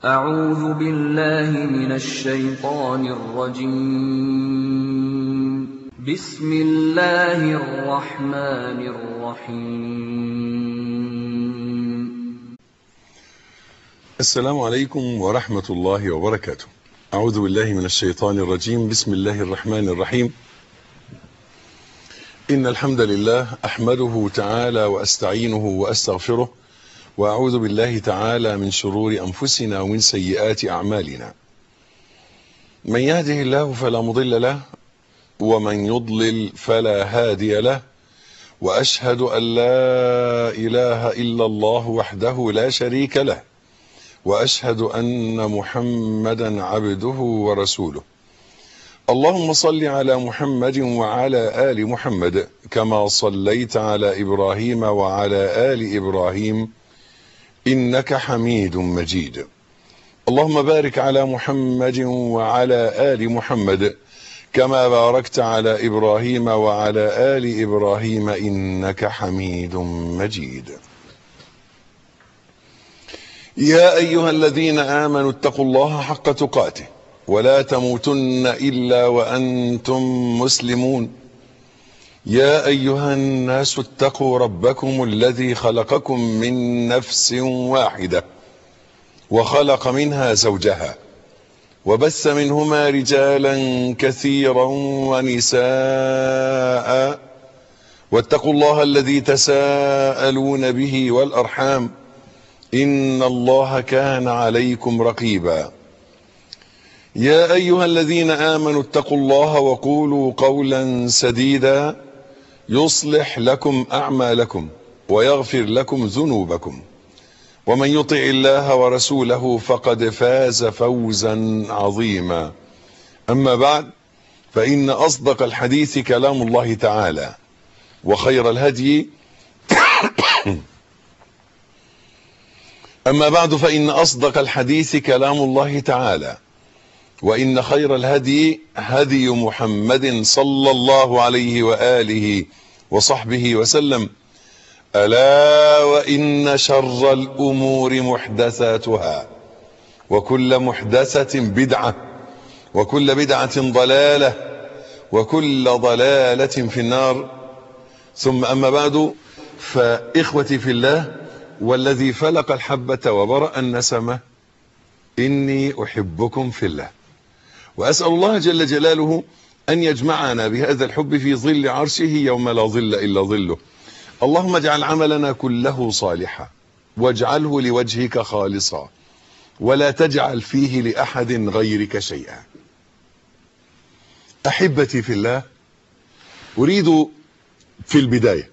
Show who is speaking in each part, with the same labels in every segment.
Speaker 1: أعوذ بالله من الشيطان الرجيم بسم الله الرحمن الرحيم
Speaker 2: السلام عليكم ورحمة الله وبركاته أعوذ بالله من الشيطان الرجيم بسم الله الرحمن الرحيم إن الحمد لله أحمده تعالى وأستعينه وأستغفره وأعوذ بالله تعالى من شرور أنفسنا ومن سيئات أعمالنا من يهده الله فلا مضل له ومن يضلل فلا هادي له وأشهد أن لا إله إلا الله وحده لا شريك له وأشهد أن محمدا عبده ورسوله اللهم صل على محمد وعلى آل محمد كما صليت على إبراهيم وعلى آل إبراهيم إنك حميد مجيد اللهم بارك على محمد وعلى آل محمد كما باركت على إبراهيم وعلى آل إبراهيم إنك حميد مجيد يا أيها الذين آمنوا اتقوا الله حق تقاته ولا تموتن إلا وأنتم مسلمون يا أيها الناس اتقوا ربكم الذي خلقكم من نفس واحدة وخلق منها زوجها وبث منهما رجالا كثيرا ونساء واتقوا الله الذي تساءلون به والأرحام إن الله كان عليكم رقيبا يا أيها الذين آمنوا اتقوا الله وقولوا قولا سديدا يصلح لكم أعمالكم ويغفر لكم ذنوبكم ومن يطع الله ورسوله فقد فاز فوزا عظيما أما بعد فإن أصدق الحديث كلام الله تعالى وخير الهدي أما بعد فإن أصدق الحديث كلام الله تعالى وإن خير الهدي هدي محمد صلى الله عليه وآله وصحبه وسلم ألا وإن شر الأمور محدثاتها وكل محدثة بدعة وكل بدعة ضلالة وكل ضلالة في النار ثم أما بعد فإخوتي في الله والذي فلق الحبة وبرأ النسمة إني أحبكم في الله وأسأل الله جل جلاله أن يجمعنا بهذا الحب في ظل عرشه يوم لا ظل إلا ظله اللهم اجعل عملنا كله صالحا واجعله لوجهك خالصا ولا تجعل فيه لأحد غيرك شيئا أحبتي في الله أريد في البداية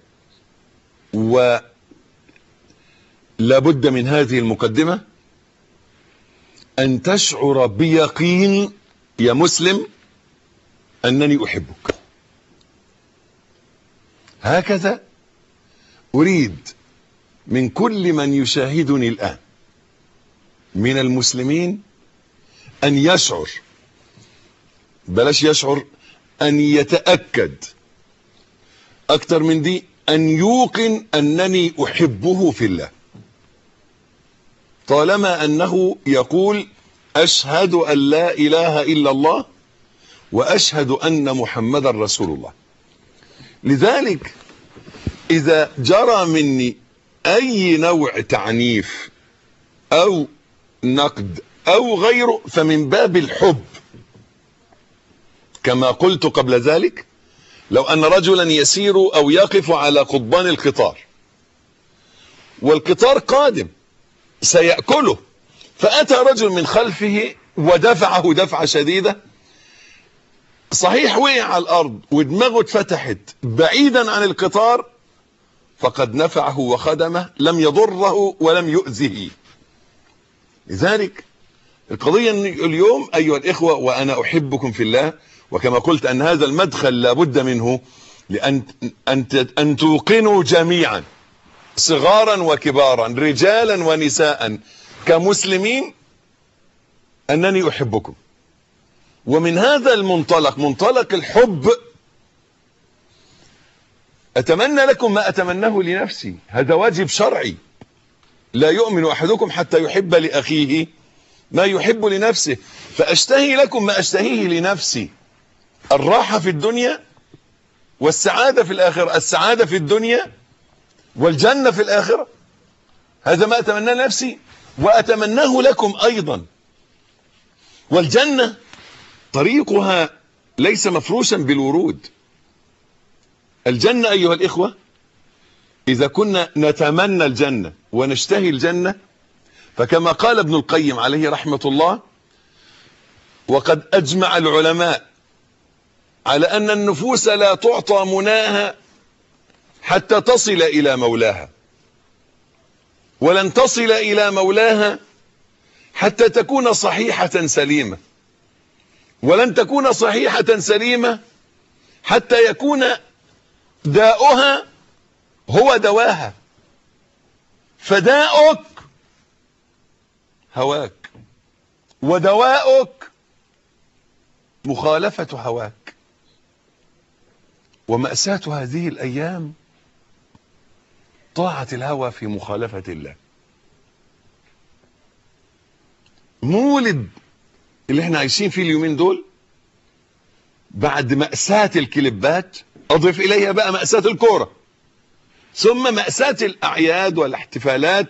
Speaker 2: ولابد من هذه المقدمة أن تشعر بيقين يا مسلم أنني أحبك هكذا أريد من كل من يشاهدني الآن من المسلمين أن يشعر بلاش يشعر أن يتأكد أكتر من دي أن يوقن أنني أحبه في الله طالما أنه يقول أشهد أن لا إله إلا الله وأشهد أن محمد رسول الله لذلك إذا جرى مني أي نوع تعنيف أو نقد أو غيره فمن باب الحب كما قلت قبل ذلك لو أن رجلا يسير أو يقف على قضبان القطار والقطار قادم سيأكله فأتى رجل من خلفه ودفعه دفعة شديدة صحيح وقع على الأرض ودماغه اتفتحت بعيدا عن القطار فقد نفعه وخدمه لم يضره ولم يؤذه لذلك القضية اليوم أيها الإخوة وأنا أحبكم في الله وكما قلت أن هذا المدخل لابد منه لأن أن أن توقنوا جميعا صغارا وكبارا رجالا ونساء كمسلمين أنني أحبكم ومن هذا المنطلق منطلق الحب أتمنى لكم ما أتمناه لنفسي هذا واجب شرعي لا يؤمن أحدكم حتى يحب لأخيه ما يحب لنفسه فأشتهي لكم ما أشتهيه لنفسي الراحة في الدنيا والسعادة في الآخرة السعادة في الدنيا والجنة في الآخرة هذا ما أتمنى نفسي وأتمناه لكم أيضا والجنة طريقها ليس مفروشا بالورود الجنة أيها الإخوة إذا كنا نتمنى الجنة ونشتهي الجنة فكما قال ابن القيم عليه رحمة الله وقد أجمع العلماء على أن النفوس لا تعطى مناها حتى تصل إلى مولاها ولن تصل إلى مولاها حتى تكون صحيحة سليمة ولن تكون صحيحة سليمة حتى يكون داؤها هو دواها فداؤك هواك ودواؤك مخالفة هواك ومأساة هذه الأيام طاعة الهوى في مخالفة الله مولد اللي احنا عايشين فيه اليومين دول بعد مأساة الكليبات أضف إليها بقى مأساة الكورة ثم مأساة الأعياد والاحتفالات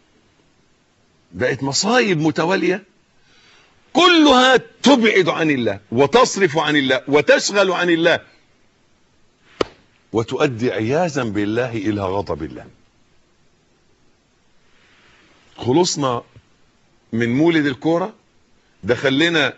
Speaker 2: بقت مصايب متوالية كلها تبعد عن الله وتصرف عن الله وتشغل عن الله وتؤدي عياذا بالله إلى غضب الله خلصنا من مولد الكورة دخل لنا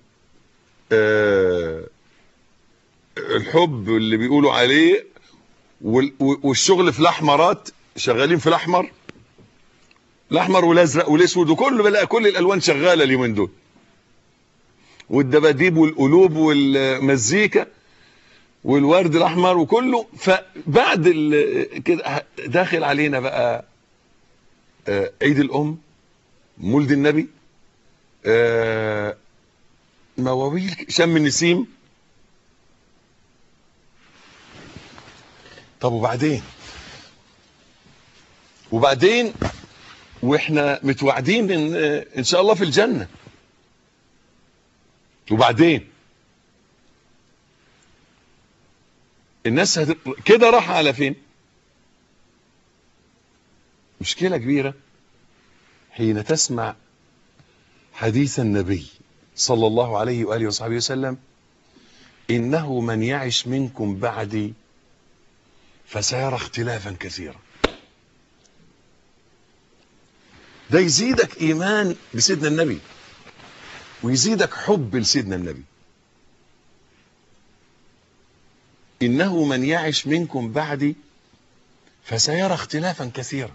Speaker 2: آه الحب اللي بيقولوا عليه والشغل في الاحمرات شغالين في الاحمر الاحمر والازرق والاسود وكله بقى كل الالوان شغاله اليومين دول والدباديب والقلوب والمزيكا والورد الاحمر وكله فبعد كده داخل علينا بقى آه عيد الام مولد النبي آه مواويل شم النسيم طب وبعدين وبعدين واحنا متوعدين ان ان شاء الله في الجنه وبعدين الناس هت... كده راح على فين مشكله كبيره حين تسمع حديث النبي صلى الله عليه واله وصحبه وسلم انه من يعش منكم بعدي فسيرى اختلافا كثيرا ده يزيدك ايمان بسيدنا النبي ويزيدك حب لسيدنا النبي انه من يعش منكم بعدي فسيرى اختلافا كثيرا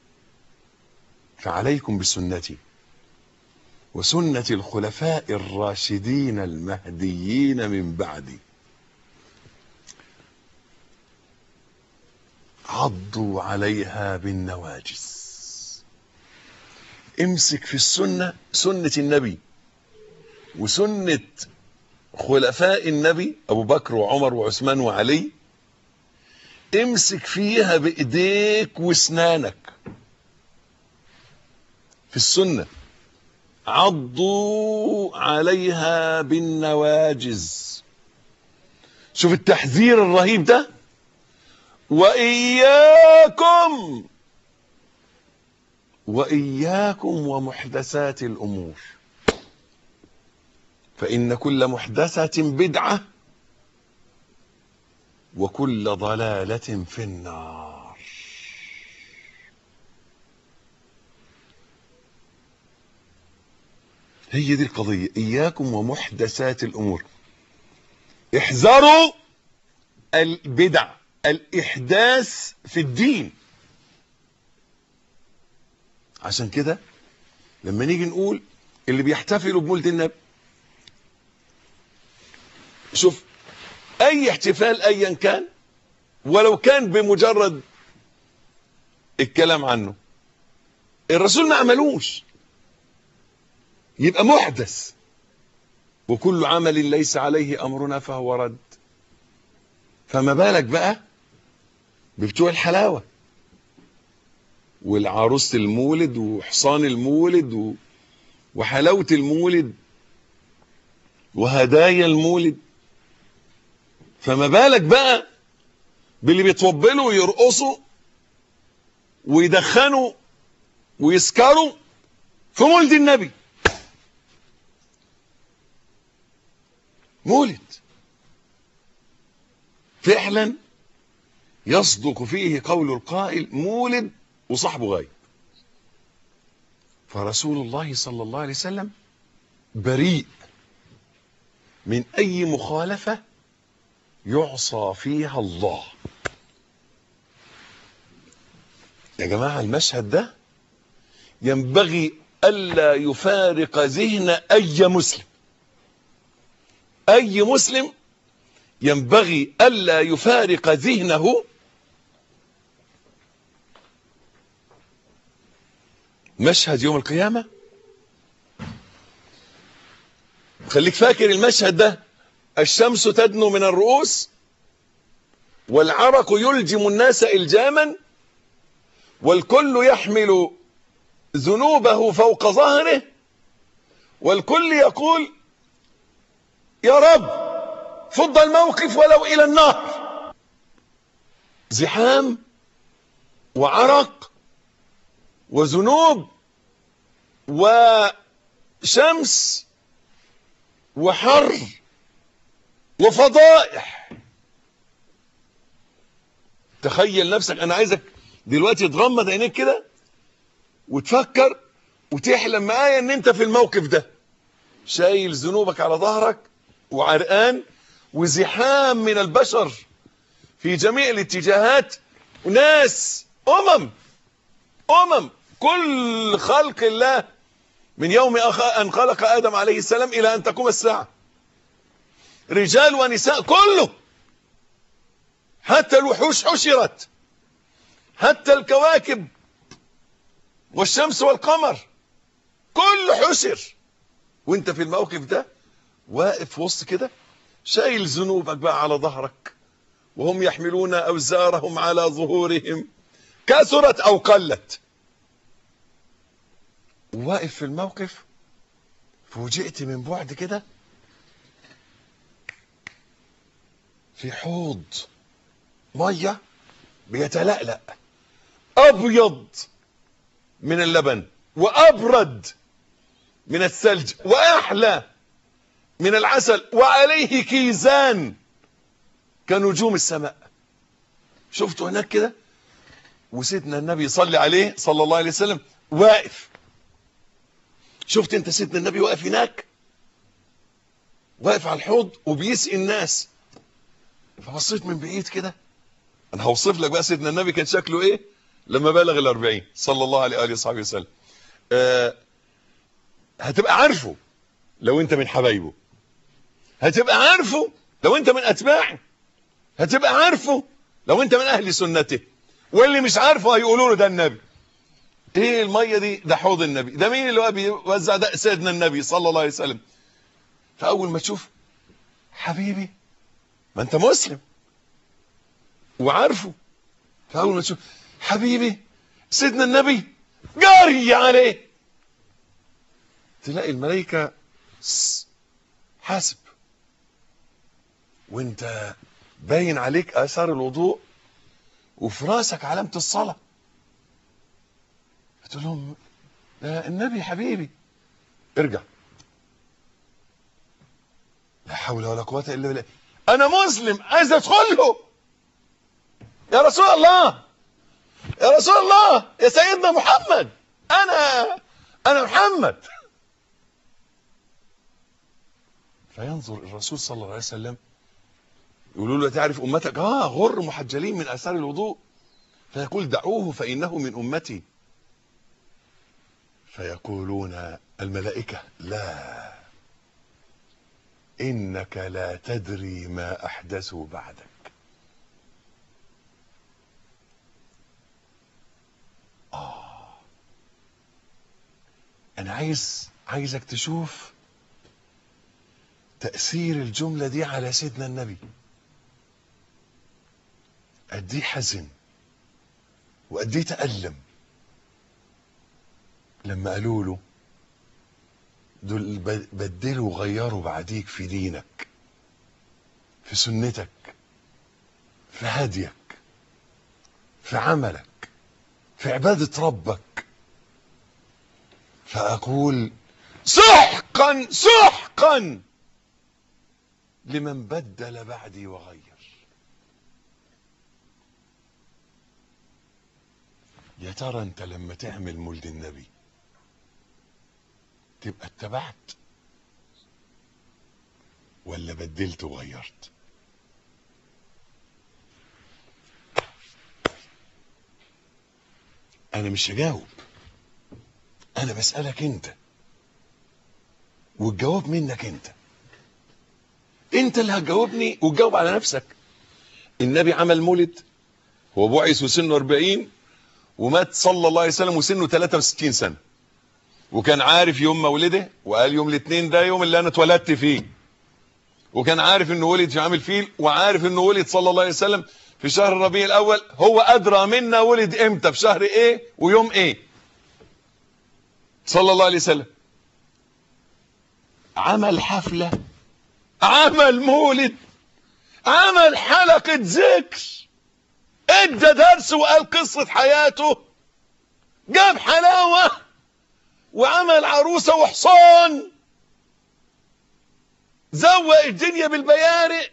Speaker 2: فعليكم بسنتي وسنة الخلفاء الراشدين المهديين من بعدي عضوا عليها بالنواجس امسك في السنة سنة النبي وسنة خلفاء النبي أبو بكر وعمر وعثمان وعلي امسك فيها بإيديك واسنانك في السنة عضوا عليها بالنواجز شوف التحذير الرهيب ده وإياكم وإياكم ومحدثات الأمور فإن كل محدثة بدعة وكل ضلالة في النار هي دي القضية إياكم ومحدثات الأمور احذروا البدع الإحداث في الدين عشان كده لما نيجي نقول اللي بيحتفلوا بمولد النبي شوف اي احتفال ايا كان ولو كان بمجرد الكلام عنه الرسول ما عملوش يبقى محدث وكل عمل ليس عليه امرنا فهو رد فما بالك بقى ببتوع الحلاوه والعروسه المولد وحصان المولد و... وحلاوة المولد وهدايا المولد فما بالك بقى باللي بيتوبلوا ويرقصوا ويدخنوا ويسكروا في مولد النبي مولد فعلا يصدق فيه قول القائل مولد وصاحبه غايب فرسول الله صلى الله عليه وسلم بريء من أي مخالفة يعصى فيها الله يا جماعة المشهد ده ينبغي ألا يفارق ذهن أي مسلم أي مسلم ينبغي ألا يفارق ذهنه مشهد يوم القيامة خليك فاكر المشهد ده الشمس تدنو من الرؤوس والعرق يلجم الناس إلجاما والكل يحمل ذنوبه فوق ظهره والكل يقول يا رب فض الموقف ولو إلى النار زحام وعرق وذنوب وشمس وحر وفضائح تخيل نفسك انا عايزك دلوقتي تغمض عينيك كده وتفكر وتحلم معايا ان انت في الموقف ده شايل ذنوبك على ظهرك وعرقان وزحام من البشر في جميع الاتجاهات وناس امم امم كل خلق الله من يوم ان خلق ادم عليه السلام الى ان تقوم الساعه رجال ونساء كله حتى الوحوش حشرت حتى الكواكب والشمس والقمر كله حشر وانت في الموقف ده واقف في وسط كده شايل ذنوبك بقى على ظهرك وهم يحملون اوزارهم على ظهورهم كثرت او قلت واقف في الموقف فوجئت من بعد كده في حوض ميه بيتلألأ ابيض من اللبن وابرد من الثلج واحلى من العسل وعليه كيزان كنجوم السماء شفتوا هناك كده وسيدنا النبي صلي عليه صلى الله عليه وسلم واقف شفت انت سيدنا النبي واقف هناك واقف على الحوض وبيسقي الناس فبصيت من بعيد كده انا هوصف لك بقى سيدنا النبي كان شكله ايه لما بلغ الأربعين صلى الله عليه وآله وصحبه وسلم آه هتبقى عارفه لو انت من حبايبه هتبقى عارفه لو انت من اتباعه هتبقى عارفه لو انت من اهل سنته واللي مش عارفه هيقولوا له ده النبي ايه الميه دي ده حوض النبي ده مين اللي هو بيوزع ده سيدنا النبي صلى الله عليه وسلم فاول ما تشوف حبيبي ما انت مسلم وعارفه فاول ما تشوف حبيبي سيدنا النبي جاري عليه تلاقي الملائكه حاسب وانت باين عليك اثار الوضوء وفي راسك علامه الصلاه قلت لهم ده النبي حبيبي ارجع لا حول ولا قوه الا بالله انا مسلم عايز ادخل له يا رسول الله يا رسول الله يا سيدنا محمد انا انا محمد فينظر الرسول صلى الله عليه وسلم يقولوا له تعرف امتك اه غر محجلين من اثار الوضوء فيقول دعوه فانه من امتي فيقولون الملائكه لا انك لا تدري ما احدثوا بعدك اه انا عايز عايزك تشوف تأثير الجملة دي على سيدنا النبي قد ايه حزن وقد ايه تألم لما قالوا له دول ب- بدلوا وغيروا بعديك في دينك في سنتك في هديك في عملك في عبادة ربك فأقول سحقا سحقا لمن بدل بعدي وغير يا ترى انت لما تعمل مولد النبي تبقى اتبعت ولا بدلت وغيرت انا مش هجاوب انا بسألك انت والجواب منك انت انت اللي هتجاوبني وتجاوب على نفسك النبي عمل مولد هو بعث وسنه 40 ومات صلى الله عليه وسلم وسنه 63 سنة وكان عارف يوم مولده وقال يوم الاثنين ده يوم اللي انا اتولدت فيه وكان عارف انه ولد في عام الفيل وعارف انه ولد صلى الله عليه وسلم في شهر الربيع الاول هو ادرى منا ولد امتى في شهر ايه ويوم ايه صلى الله عليه وسلم عمل حفلة عمل مولد عمل حلقة ذكر ادى درس وقال قصة حياته جاب حلاوة وعمل عروسة وحصان زوق الدنيا بالبيارق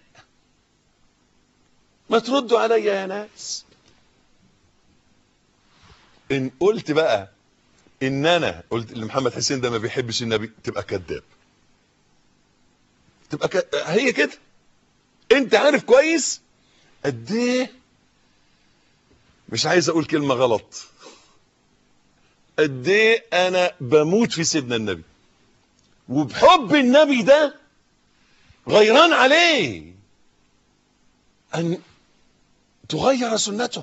Speaker 2: ما تردوا عليا يا ناس ان قلت بقى ان انا قلت ان محمد حسين ده ما بيحبش النبي تبقى كذاب تبقى ك... هي كده انت عارف كويس قد ايه مش عايز اقول كلمه غلط قد ايه انا بموت في سيدنا النبي وبحب النبي ده غيران عليه ان تغير سنته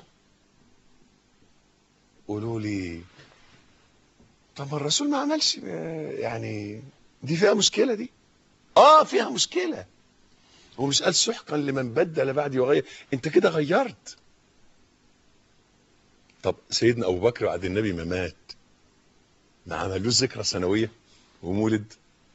Speaker 2: قولوا لي طب ما الرسول ما عملش يعني دي فيها مشكله دي اه فيها مشكله هو مش قال سحقا لمن بدل بعدي وغير انت كده غيرت طب سيدنا ابو بكر بعد النبي ما مات ما عملوش ذكرى سنويه ومولد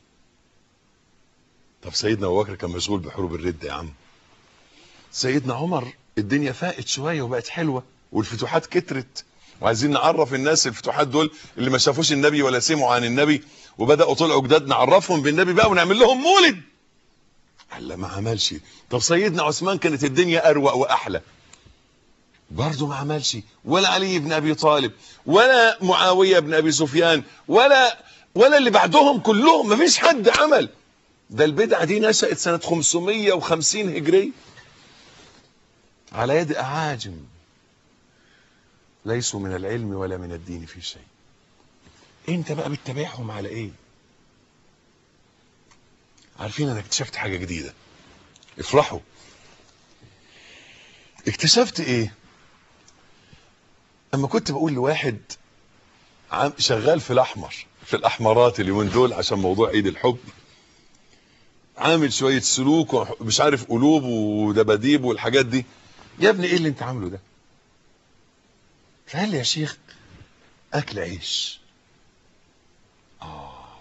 Speaker 2: طب سيدنا ابو بكر كان مشغول بحروب الرده يا عم سيدنا عمر الدنيا فاقت شويه وبقت حلوه والفتوحات كترت وعايزين نعرف الناس الفتوحات دول اللي ما شافوش النبي ولا سمعوا عن النبي وبداوا طلعوا جداد نعرفهم بالنبي بقى ونعمل لهم مولد قال ما عملش طب سيدنا عثمان كانت الدنيا اروق واحلى برضه ما عملش ولا علي بن ابي طالب ولا معاويه بن ابي سفيان ولا ولا اللي بعدهم كلهم ما فيش حد عمل ده البدعه دي نشأت سنه 550 هجريه على يد اعاجم ليسوا من العلم ولا من الدين في شيء انت بقى بتتابعهم على ايه عارفين انا اكتشفت حاجه جديده افرحوا اكتشفت ايه اما كنت بقول لواحد عم شغال في الاحمر في الاحمرات اليومين دول عشان موضوع عيد الحب عامل شويه سلوك ومش عارف قلوب ودباديب والحاجات دي يا ابني ايه اللي انت عامله ده فقال لي يا شيخ اكل عيش اه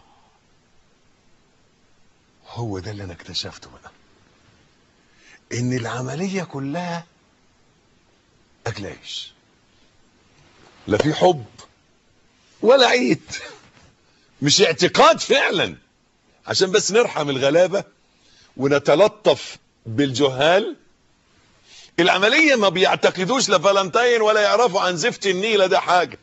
Speaker 2: هو ده اللي انا اكتشفته بقى ان العمليه كلها اكل عيش لا في حب ولا عيد مش اعتقاد فعلا عشان بس نرحم الغلابه ونتلطف بالجهال العملية ما بيعتقدوش لا فالنتين ولا يعرفوا عن زفت النيلة ده حاجة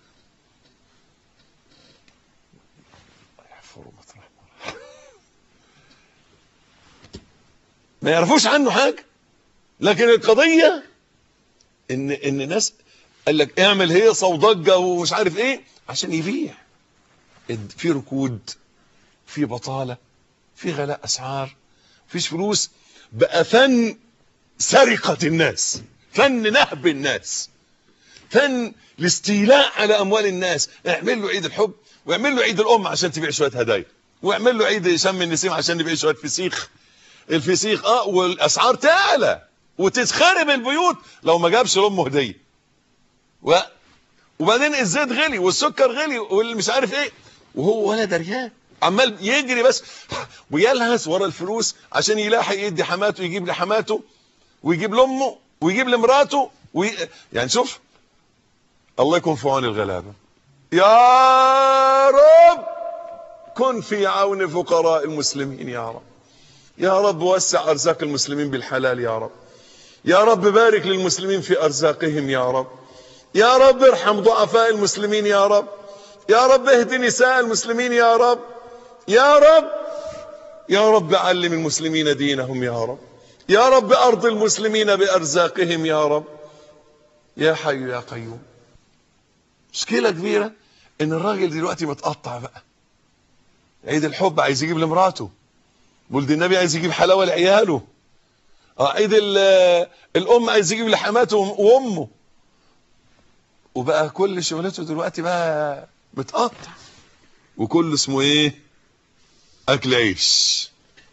Speaker 2: ما يعرفوش عنه حاجة لكن القضية ان ان ناس قال لك اعمل هيصة وضجة ومش عارف ايه عشان يبيع في ركود في بطالة في غلاء اسعار فيش فلوس بقى فن سرقة الناس فن نهب الناس فن الاستيلاء على اموال الناس اعمل له عيد الحب واعمل له عيد الام عشان تبيع شويه هدايا واعمل له عيد شم النسيم عشان نبيع شويه فسيخ الفسيخ اه والاسعار تعلى وتتخرب البيوت لو ما جابش لامه هديه و... وبعدين الزيت غلي والسكر غلي واللي مش عارف ايه وهو ولا دريان عمال يجري بس ويلهث ورا الفلوس عشان يلاحق يدي حماته يجيب لحماته ويجيب لامه ويجيب لمراته وي... يعني شوف الله يكون في عون الغلابه يا رب كن في عون فقراء المسلمين يا رب يا رب وسع ارزاق المسلمين بالحلال يا رب يا رب بارك للمسلمين في ارزاقهم يا رب يا رب ارحم ضعفاء المسلمين يا رب يا رب اهد نساء المسلمين يا رب يا رب يا رب علم المسلمين دينهم يا رب يا رب ارض المسلمين بارزاقهم يا رب يا حي يا قيوم مشكله كبيره ان الراجل دلوقتي متقطع بقى عيد الحب عايز يجيب لمراته ولد النبي عايز يجيب حلاوه لعياله اه عيد الام عايز يجيب لحماته وامه وبقى كل شغلته دلوقتي بقى متقطع وكل اسمه ايه اكل عيش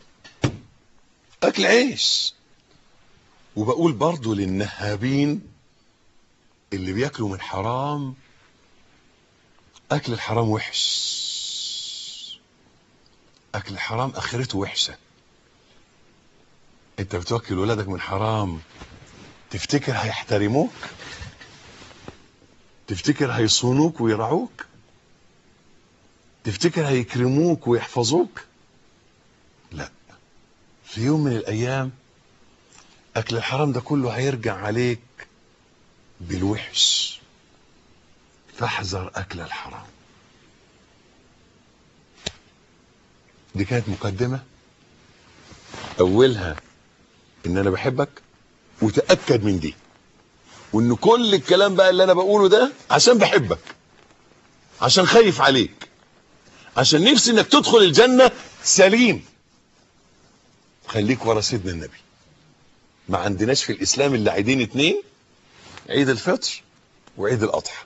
Speaker 2: اكل عيش وبقول برضو للنهابين اللي بياكلوا من حرام اكل الحرام وحش اكل الحرام اخرته وحشه انت بتوكل ولادك من حرام تفتكر هيحترموك تفتكر هيصونوك ويرعوك تفتكر هيكرموك ويحفظوك لا في يوم من الايام اكل الحرام ده كله هيرجع عليك بالوحش فاحذر اكل الحرام دي كانت مقدمة اولها ان انا بحبك وتأكد من دي وان كل الكلام بقى اللي انا بقوله ده عشان بحبك عشان خايف عليك عشان نفسي انك تدخل الجنة سليم خليك ورا سيدنا النبي ما عندناش في الاسلام الا عيدين اتنين عيد الفطر وعيد الاضحى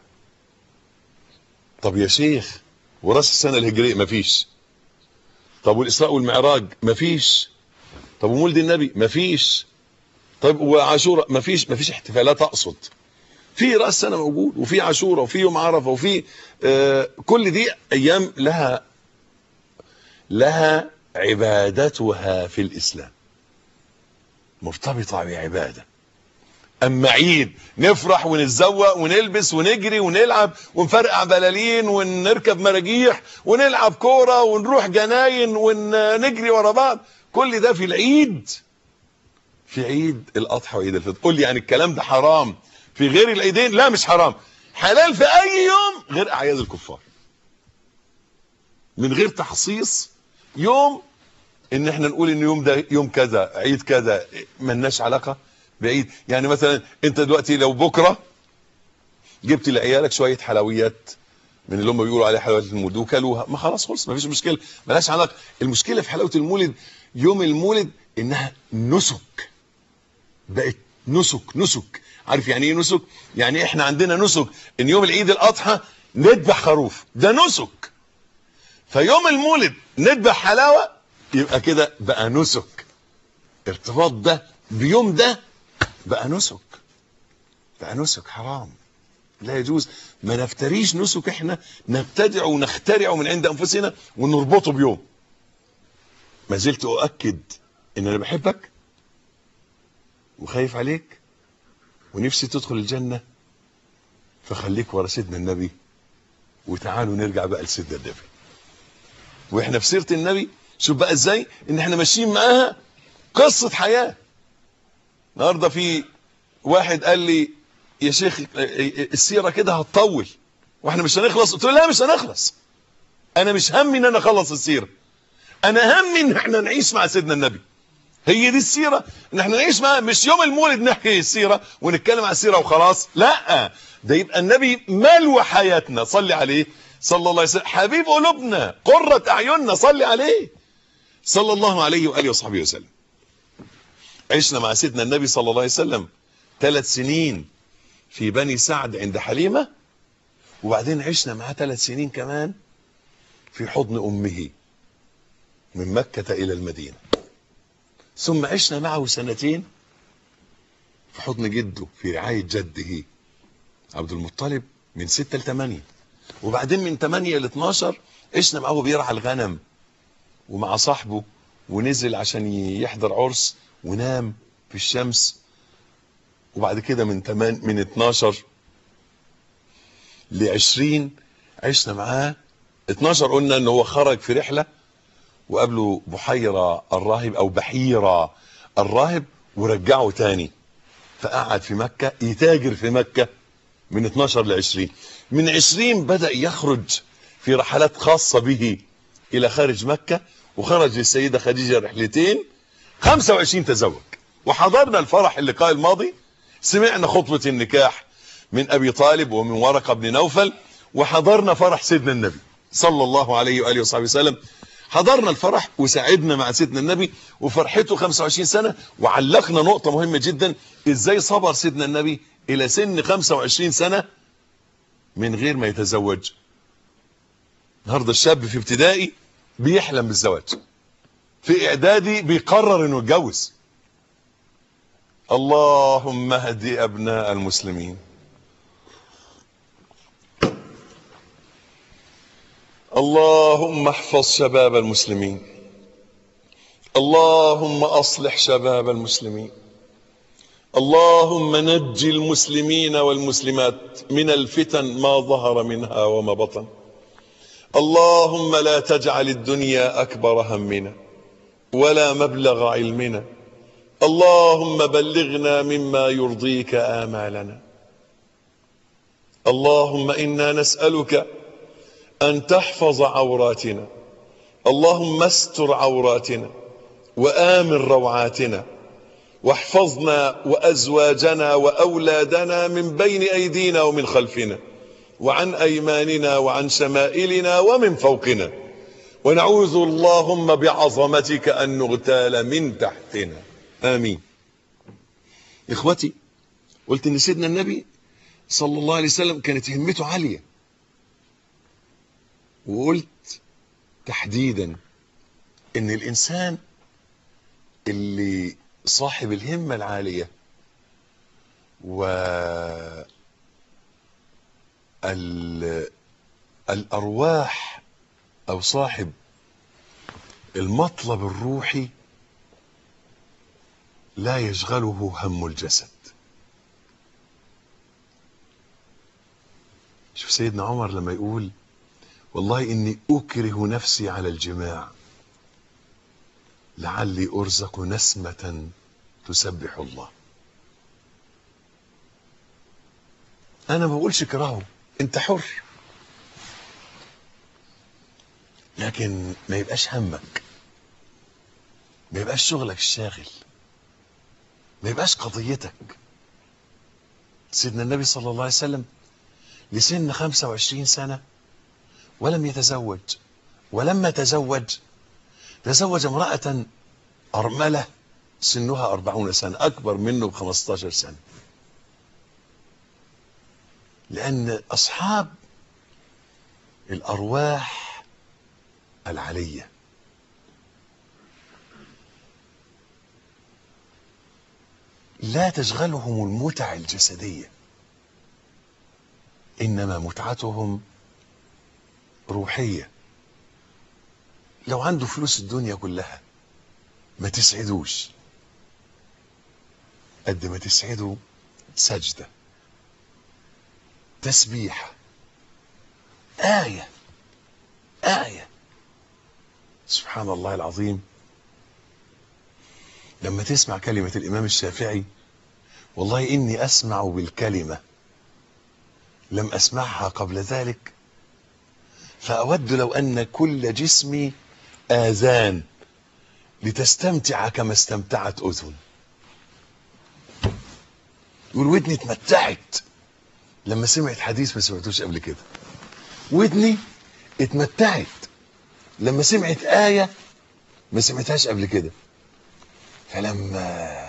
Speaker 2: طب يا شيخ وراس السنة الهجرية مفيش طب والاسراء والمعراج مفيش طب ومولد النبي مفيش طيب وعاشوراء مفيش مفيش احتفالات اقصد في راس سنه موجود وفي عاشوراء وفي يوم عرفه وفي آه كل دي ايام لها لها عبادتها في الاسلام مرتبطه بعباده اما عيد نفرح ونتزوق ونلبس ونجري ونلعب ونفرقع بلالين ونركب مراجيح ونلعب كوره ونروح جناين ونجري ورا بعض كل ده في العيد في عيد الاضحى وعيد الفطر قول لي يعني الكلام ده حرام في غير العيدين لا مش حرام حلال في اي يوم غير اعياد الكفار من غير تخصيص يوم ان احنا نقول ان يوم ده يوم كذا عيد كذا ملناش علاقه بعيد يعني مثلا انت دلوقتي لو بكره جبت لعيالك شويه حلويات من اللي هم بيقولوا عليها حلويات المولد وكلوها ما خلاص خلص ما فيش مشكله ملهاش علاقه المشكله في حلاوه المولد يوم المولد انها نسك بقت نسك نسك عارف يعني ايه نسك يعني احنا عندنا نسك ان يوم العيد الاضحى نذبح خروف ده نسك فيوم المولد نذبح حلاوه يبقى كده بقى نسك ارتباط ده بيوم ده بقى نسك بقى نسك حرام لا يجوز ما نفتريش نسك احنا نبتدع ونخترعه من عند انفسنا ونربطه بيوم ما زلت اؤكد ان انا بحبك وخايف عليك ونفسي تدخل الجنة فخليك ورا سيدنا النبي وتعالوا نرجع بقى لسيدنا النبي واحنا في سيرة النبي شوف بقى ازاي ان احنا ماشيين معاها قصة حياة النهارده في واحد قال لي يا شيخ السيرة كده هتطول واحنا مش هنخلص قلت له لا مش هنخلص انا مش همي ان انا اخلص السيرة انا همي ان احنا نعيش مع سيدنا النبي هي دي السيرة ان احنا نعيش معاه مش يوم المولد نحكي السيرة ونتكلم عن السيرة وخلاص لا ده يبقى النبي ملوى حياتنا صلي عليه صلى الله عليه وسلم حبيب قلوبنا قرة اعيننا صلي عليه صلى الله عليه وآله وصحبه وسلم عشنا مع سيدنا النبي صلى الله عليه وسلم ثلاث سنين في بني سعد عند حليمة وبعدين عشنا معاه ثلاث سنين كمان في حضن أمه من مكة إلى المدينة ثم عشنا معه سنتين في حضن جده في رعاية جده عبد المطلب من ستة لثمانية وبعدين من 8 ل 12 عشنا معه بيرعى الغنم ومع صاحبه ونزل عشان يحضر عرس ونام في الشمس وبعد كده من 8 من 12 ل 20 عشنا معاه 12 قلنا ان هو خرج في رحله وقابله بحيره الراهب او بحيره الراهب ورجعه تاني فقعد في مكه يتاجر في مكه من 12 ل 20 من 20 بدا يخرج في رحلات خاصه به الى خارج مكه وخرج للسيده خديجه رحلتين 25 تزوج وحضرنا الفرح اللقاء الماضي سمعنا خطبه النكاح من ابي طالب ومن ورقه بن نوفل وحضرنا فرح سيدنا النبي صلى الله عليه واله وصحبه وسلم حضرنا الفرح وساعدنا مع سيدنا النبي وفرحته 25 سنه وعلقنا نقطه مهمه جدا ازاي صبر سيدنا النبي الى سن 25 سنه من غير ما يتزوج النهارده الشاب في ابتدائي بيحلم بالزواج في اعدادي بيقرر انه يتجوز اللهم اهدي ابناء المسلمين اللهم احفظ شباب المسلمين اللهم اصلح شباب المسلمين اللهم نج المسلمين والمسلمات من الفتن ما ظهر منها وما بطن اللهم لا تجعل الدنيا اكبر همنا ولا مبلغ علمنا اللهم بلغنا مما يرضيك امالنا اللهم انا نسالك ان تحفظ عوراتنا اللهم استر عوراتنا وامن روعاتنا واحفظنا وازواجنا واولادنا من بين ايدينا ومن خلفنا وعن ايماننا وعن شمائلنا ومن فوقنا ونعوذ اللهم بعظمتك ان نغتال من تحتنا امين اخوتي قلت ان سيدنا النبي صلى الله عليه وسلم كانت همته عاليه وقلت تحديدا ان الانسان اللي صاحب الهمة العالية و ال... الأرواح أو صاحب المطلب الروحي لا يشغله هم الجسد شوف سيدنا عمر لما يقول والله إني أكره نفسي على الجماع لعلي أرزق نسمة تسبح الله أنا ما بقولش اكرهه أنت حر لكن ما يبقاش همك ما يبقاش شغلك الشاغل ما يبقاش قضيتك سيدنا النبي صلى الله عليه وسلم لسن 25 سنة ولم يتزوج ولما تزوج تزوج امرأة أرملة سنها أربعون سنة أكبر منه بخمستاشر سنة لأن أصحاب الأرواح العلية لا تشغلهم المتع الجسدية إنما متعتهم روحيه لو عنده فلوس الدنيا كلها ما تسعدوش قد ما تسعده سجدة تسبيحة آية آية سبحان الله العظيم لما تسمع كلمة الإمام الشافعي والله إني أسمع بالكلمة لم أسمعها قبل ذلك فأود لو أن كل جسمي آذان لتستمتع كما استمتعت أذن والودني اتمتعت لما سمعت حديث ما سمعتوش قبل كده ودني اتمتعت لما سمعت آية ما سمعتهاش قبل كده فلما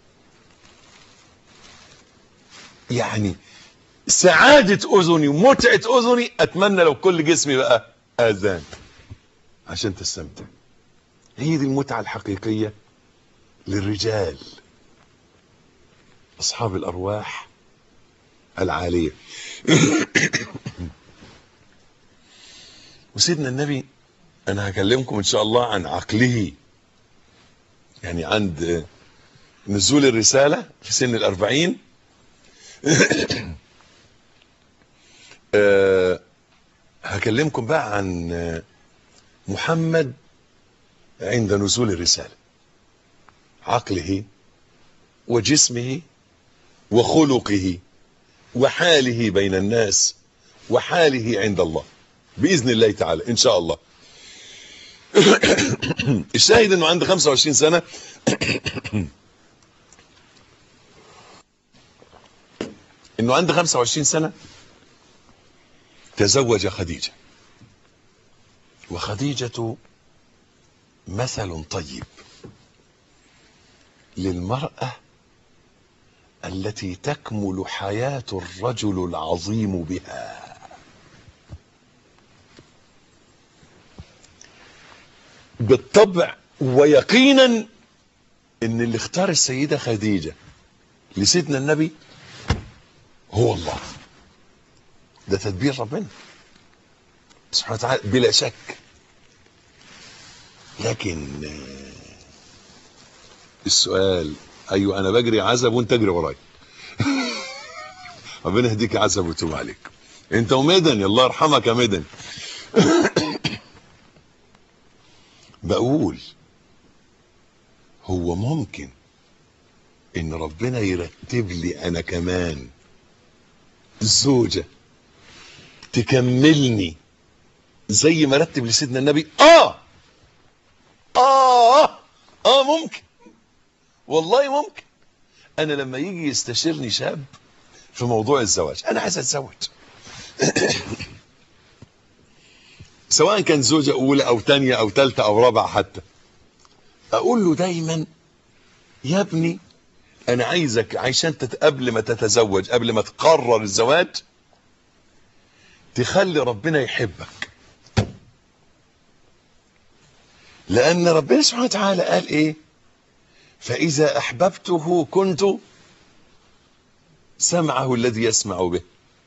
Speaker 2: يعني سعادة أذني ومتعة أذني أتمنى لو كل جسمي بقى آذان عشان تستمتع هي دي المتعة الحقيقية للرجال أصحاب الأرواح العالية وسيدنا النبي انا هكلمكم ان شاء الله عن عقله يعني عند نزول الرسالة في سن الأربعين أه هكلمكم بقى عن محمد عند نزول الرسالة عقله وجسمه وخلقه وحاله بين الناس وحاله عند الله بإذن الله تعالى إن شاء الله الشاهد انه عنده 25 سنة انه عنده 25 سنة تزوج خديجة وخديجة مثل طيب للمرأة التي تكمل حياة الرجل العظيم بها بالطبع ويقينا ان اللي اختار السيدة خديجة لسيدنا النبي هو الله ده تدبير ربنا سبحانه وتعالى بلا شك لكن السؤال ايوه انا بجري عزب وانت اجري ورايا ربنا يهديك عزب وتوب عليك انت ومدن الله يرحمك يا مدن بقول هو ممكن ان ربنا يرتب لي انا كمان زوجة تكملني زي ما رتب لسيدنا النبي اه اه اه ممكن والله ممكن انا لما يجي يستشيرني شاب في موضوع الزواج انا عايز اتزوج سواء كان زوجة اولى او تانية او تالتة او رابعة حتى اقول له دايما يا ابني انا عايزك عشان قبل ما تتزوج قبل ما تقرر الزواج تخلي ربنا يحبك لان ربنا سبحانه وتعالى قال ايه فاذا احببته كنت سمعه الذي يسمع به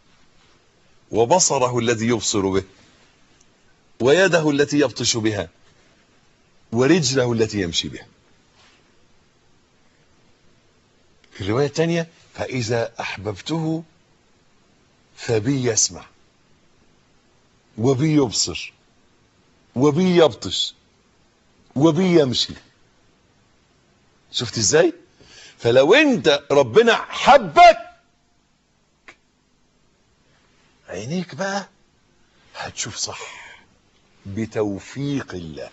Speaker 2: وبصره الذي يبصر به ويده التي يبطش بها ورجله التي يمشي بها في الرواية الثانية فإذا أحببته فبي يسمع وبي يبصر وبي يبطش وبي يمشي شفت ازاي فلو انت ربنا حبك عينيك بقى هتشوف صح بتوفيق الله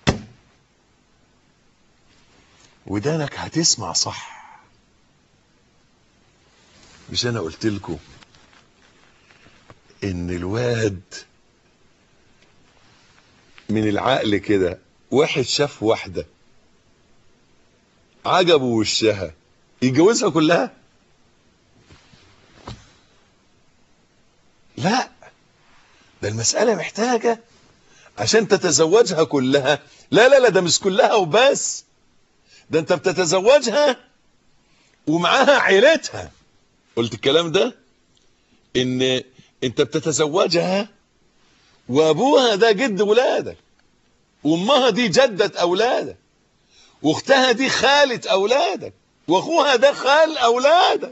Speaker 2: ودانك هتسمع صح مش انا قلت لكم ان الواد من العقل كده واحد شاف واحدة عجبه وشها يتجوزها كلها لا ده المسألة محتاجة عشان تتزوجها كلها لا لا لا ده مش كلها وبس ده انت بتتزوجها ومعاها عيلتها قلت الكلام ده ان انت بتتزوجها وابوها ده جد ولادك وامها دي جدة اولادك واختها دي خالة اولادك واخوها ده خال اولادك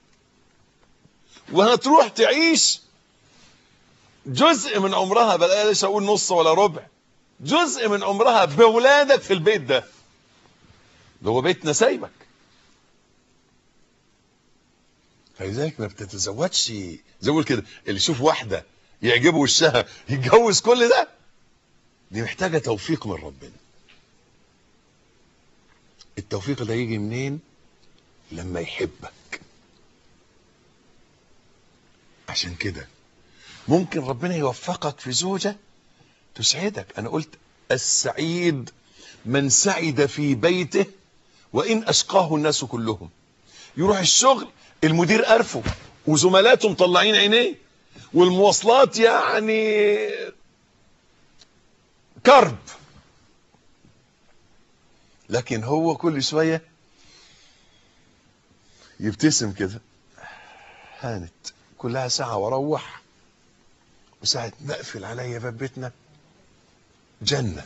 Speaker 2: وهتروح تعيش جزء من عمرها بلاش اقول نص ولا ربع جزء من عمرها باولادك في البيت ده ده هو بيت نسايبك فلذلك ما بتتزوجش زي ما كده اللي يشوف واحده يعجبه وشها يتجوز كل ده دي محتاجه توفيق من ربنا التوفيق ده يجي منين لما يحبك عشان كده ممكن ربنا يوفقك في زوجة تسعدك انا قلت السعيد من سعد في بيته وان اشقاه الناس كلهم يروح الشغل المدير قرفه وزملاته مطلعين عينيه والمواصلات يعني كرب لكن هو كل شوية يبتسم كده هانت كلها ساعة واروح وساعة نقفل عليا باب بيتنا جنة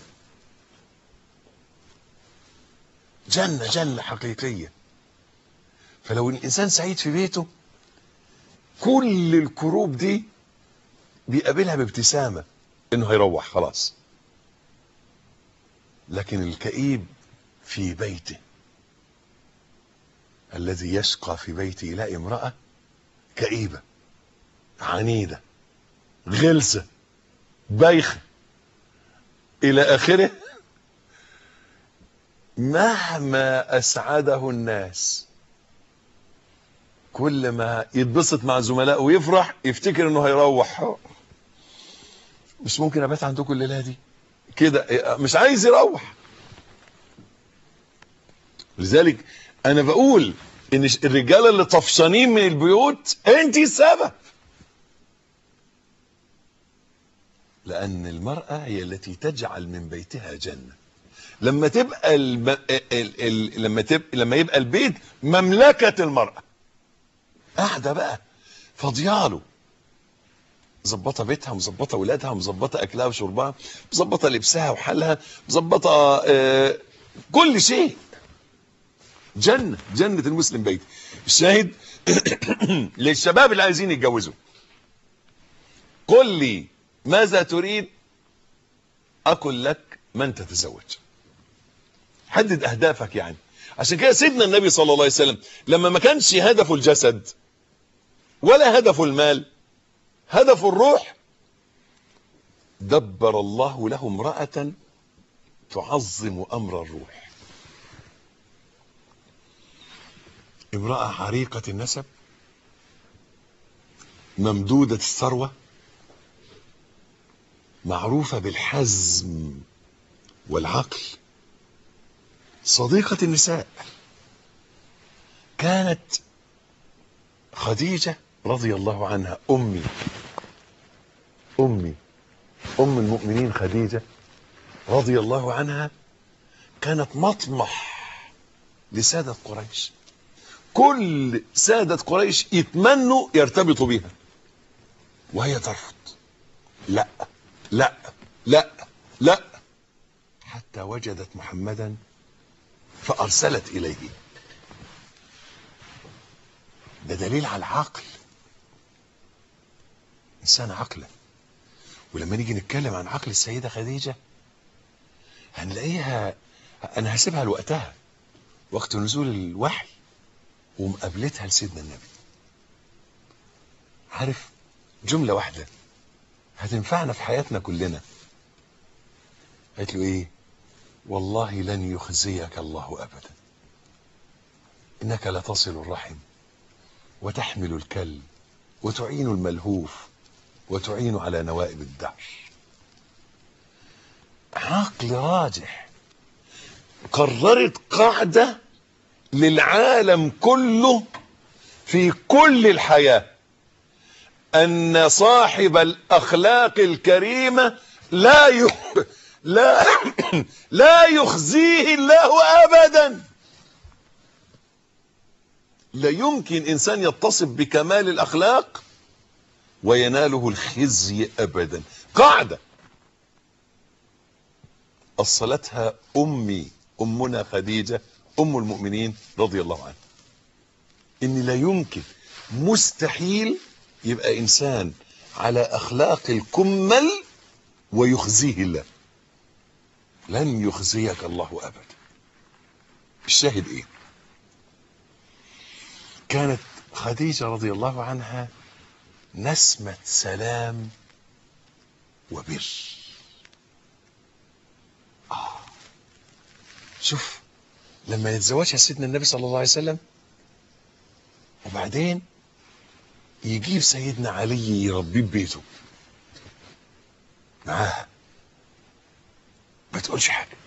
Speaker 2: جنة جنة حقيقية فلو الإنسان سعيد في بيته كل الكروب دي بيقابلها بابتسامة إنه هيروح خلاص لكن الكئيب في بيته الذي يشقى في بيته يلاقي امرأة كئيبة عنيدة غلسة بايخة إلى آخره مهما أسعده الناس كل ما يتبسط مع زملائه ويفرح يفتكر انه هيروح مش ممكن ابات عندكم الليله دي كده مش عايز يروح لذلك انا بقول ان الرجاله اللي طفشانين من البيوت انت السبب لان المراه هي التي تجعل من بيتها جنه لما تبقى الم... ال... ال... لما تبقى لما يبقى البيت مملكه المراه قاعده بقى فاضياله مظبطه بيتها مظبطه ولادها مظبطه اكلها وشربها مظبطه لبسها وحالها مظبطه آه كل شيء جنه جنه المسلم بيت الشاهد للشباب اللي عايزين يتجوزوا قل لي ماذا تريد اقول لك من تتزوج حدد اهدافك يعني عشان كده سيدنا النبي صلى الله عليه وسلم لما ما كانش هدفه الجسد ولا هدفه المال هدف الروح دبر الله له امرأة تعظم أمر الروح امرأة عريقة النسب ممدودة الثروة معروفة بالحزم والعقل صديقة النساء كانت خديجة رضي الله عنها أمي أمي أم المؤمنين خديجة رضي الله عنها كانت مطمح لسادة قريش كل سادة قريش يتمنوا يرتبطوا بها وهي ترفض لا لا لا لا حتى وجدت محمدا فأرسلت إليه ده دليل على العقل إنسان عقلا ولما نيجي نتكلم عن عقل السيدة خديجة هنلاقيها أنا هسيبها لوقتها وقت نزول الوحي ومقابلتها لسيدنا النبي عارف جملة واحدة هتنفعنا في حياتنا كلنا قالت له ايه والله لن يخزيك الله ابدا انك لتصل الرحم وتحمل الكل وتعين الملهوف وتعين على نوائب الدهر عقل راجح قررت قاعدة للعالم كله في كل الحياة أن صاحب الأخلاق الكريمة لا ي... لا لا يخزيه الله أبدا لا يمكن إنسان يتصف بكمال الأخلاق ويناله الخزي أبدا قاعدة أصلتها أمي أمنا خديجة أم المؤمنين رضي الله عنها إن لا يمكن مستحيل يبقى إنسان على أخلاق الكمل ويخزيه الله لن يخزيك الله أبدا الشاهد إيه كانت خديجة رضي الله عنها نسمة سلام وبر آه. شوف لما يتزوجها سيدنا النبي صلى الله عليه وسلم وبعدين يجيب سيدنا علي يربيه ببيته معاه ما تقولش حاجة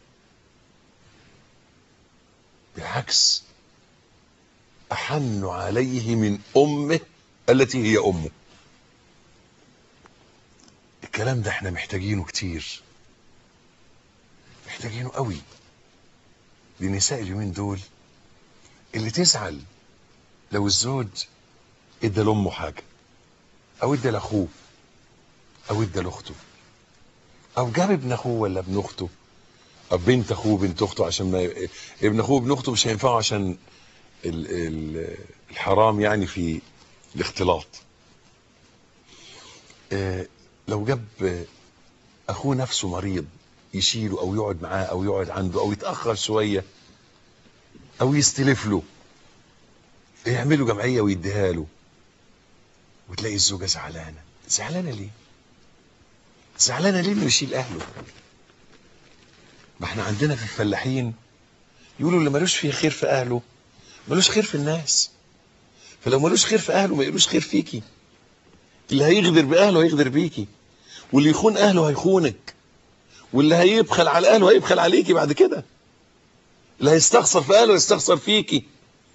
Speaker 2: بالعكس أحن عليه من أمه التي هي أمه الكلام ده احنا محتاجينه كتير محتاجينه قوي لنساء اليومين دول اللي تزعل لو الزوج ادى لامه حاجه او ادى لاخوه او ادى لاخته او جاب ابن اخوه ولا ابن اخته او بنت اخوه بنت اخته عشان ما ي- ابن اخوه ابن اخته مش هينفعوا عشان ال ال الحرام يعني في الاختلاط آه، لو جاب آه، اخوه نفسه مريض يشيله او يقعد معاه او يقعد عنده او يتاخر شويه او يستلف له يعملوا جمعيه ويديها له وتلاقي الزوجه زعلانه زعلانه ليه زعلانه ليه انه يشيل اهله ما احنا عندنا في الفلاحين يقولوا اللي ملوش فيه خير في اهله ملوش خير في الناس فلو ملوش خير في اهله ما يقولوش خير فيكي اللي هيغدر باهله هيغدر بيكي واللي يخون اهله هيخونك واللي هيبخل على اهله هيبخل عليكي بعد كده اللي هيستخسر في اهله هيستخسر فيكي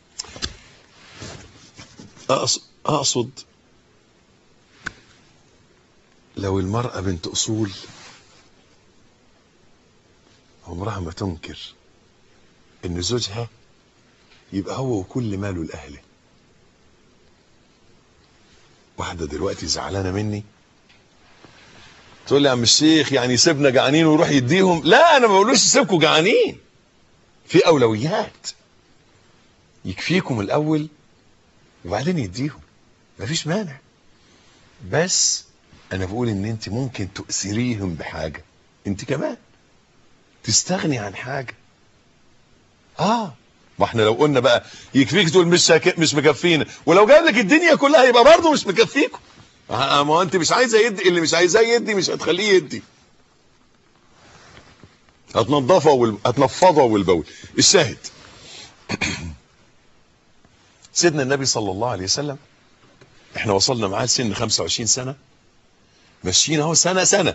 Speaker 2: أقص- اقصد لو المرأة بنت أصول عمرها ما تنكر إن زوجها يبقى هو وكل ماله لأهله واحدة دلوقتي زعلانة مني تقول لي يا عم الشيخ يعني سيبنا جعانين ويروح يديهم لا أنا ما بقولوش سيبكم جعانين في أولويات يكفيكم الأول وبعدين يديهم مفيش مانع بس انا بقول ان انت ممكن تؤثريهم بحاجه انت كمان تستغني عن حاجه اه ما احنا لو قلنا بقى يكفيك تقول مش هك... مش مكفينا ولو جاب لك الدنيا كلها يبقى برضه مش مكفيكم آه ما هو انت مش عايزه يدي اللي مش عايزاه يدي مش هتخليه يدي هتنضفه وال... هتنفضه والبول الشاهد سيدنا النبي صلى الله عليه وسلم احنا وصلنا معاه لسن 25 سنه ماشيين اهو سنه سنه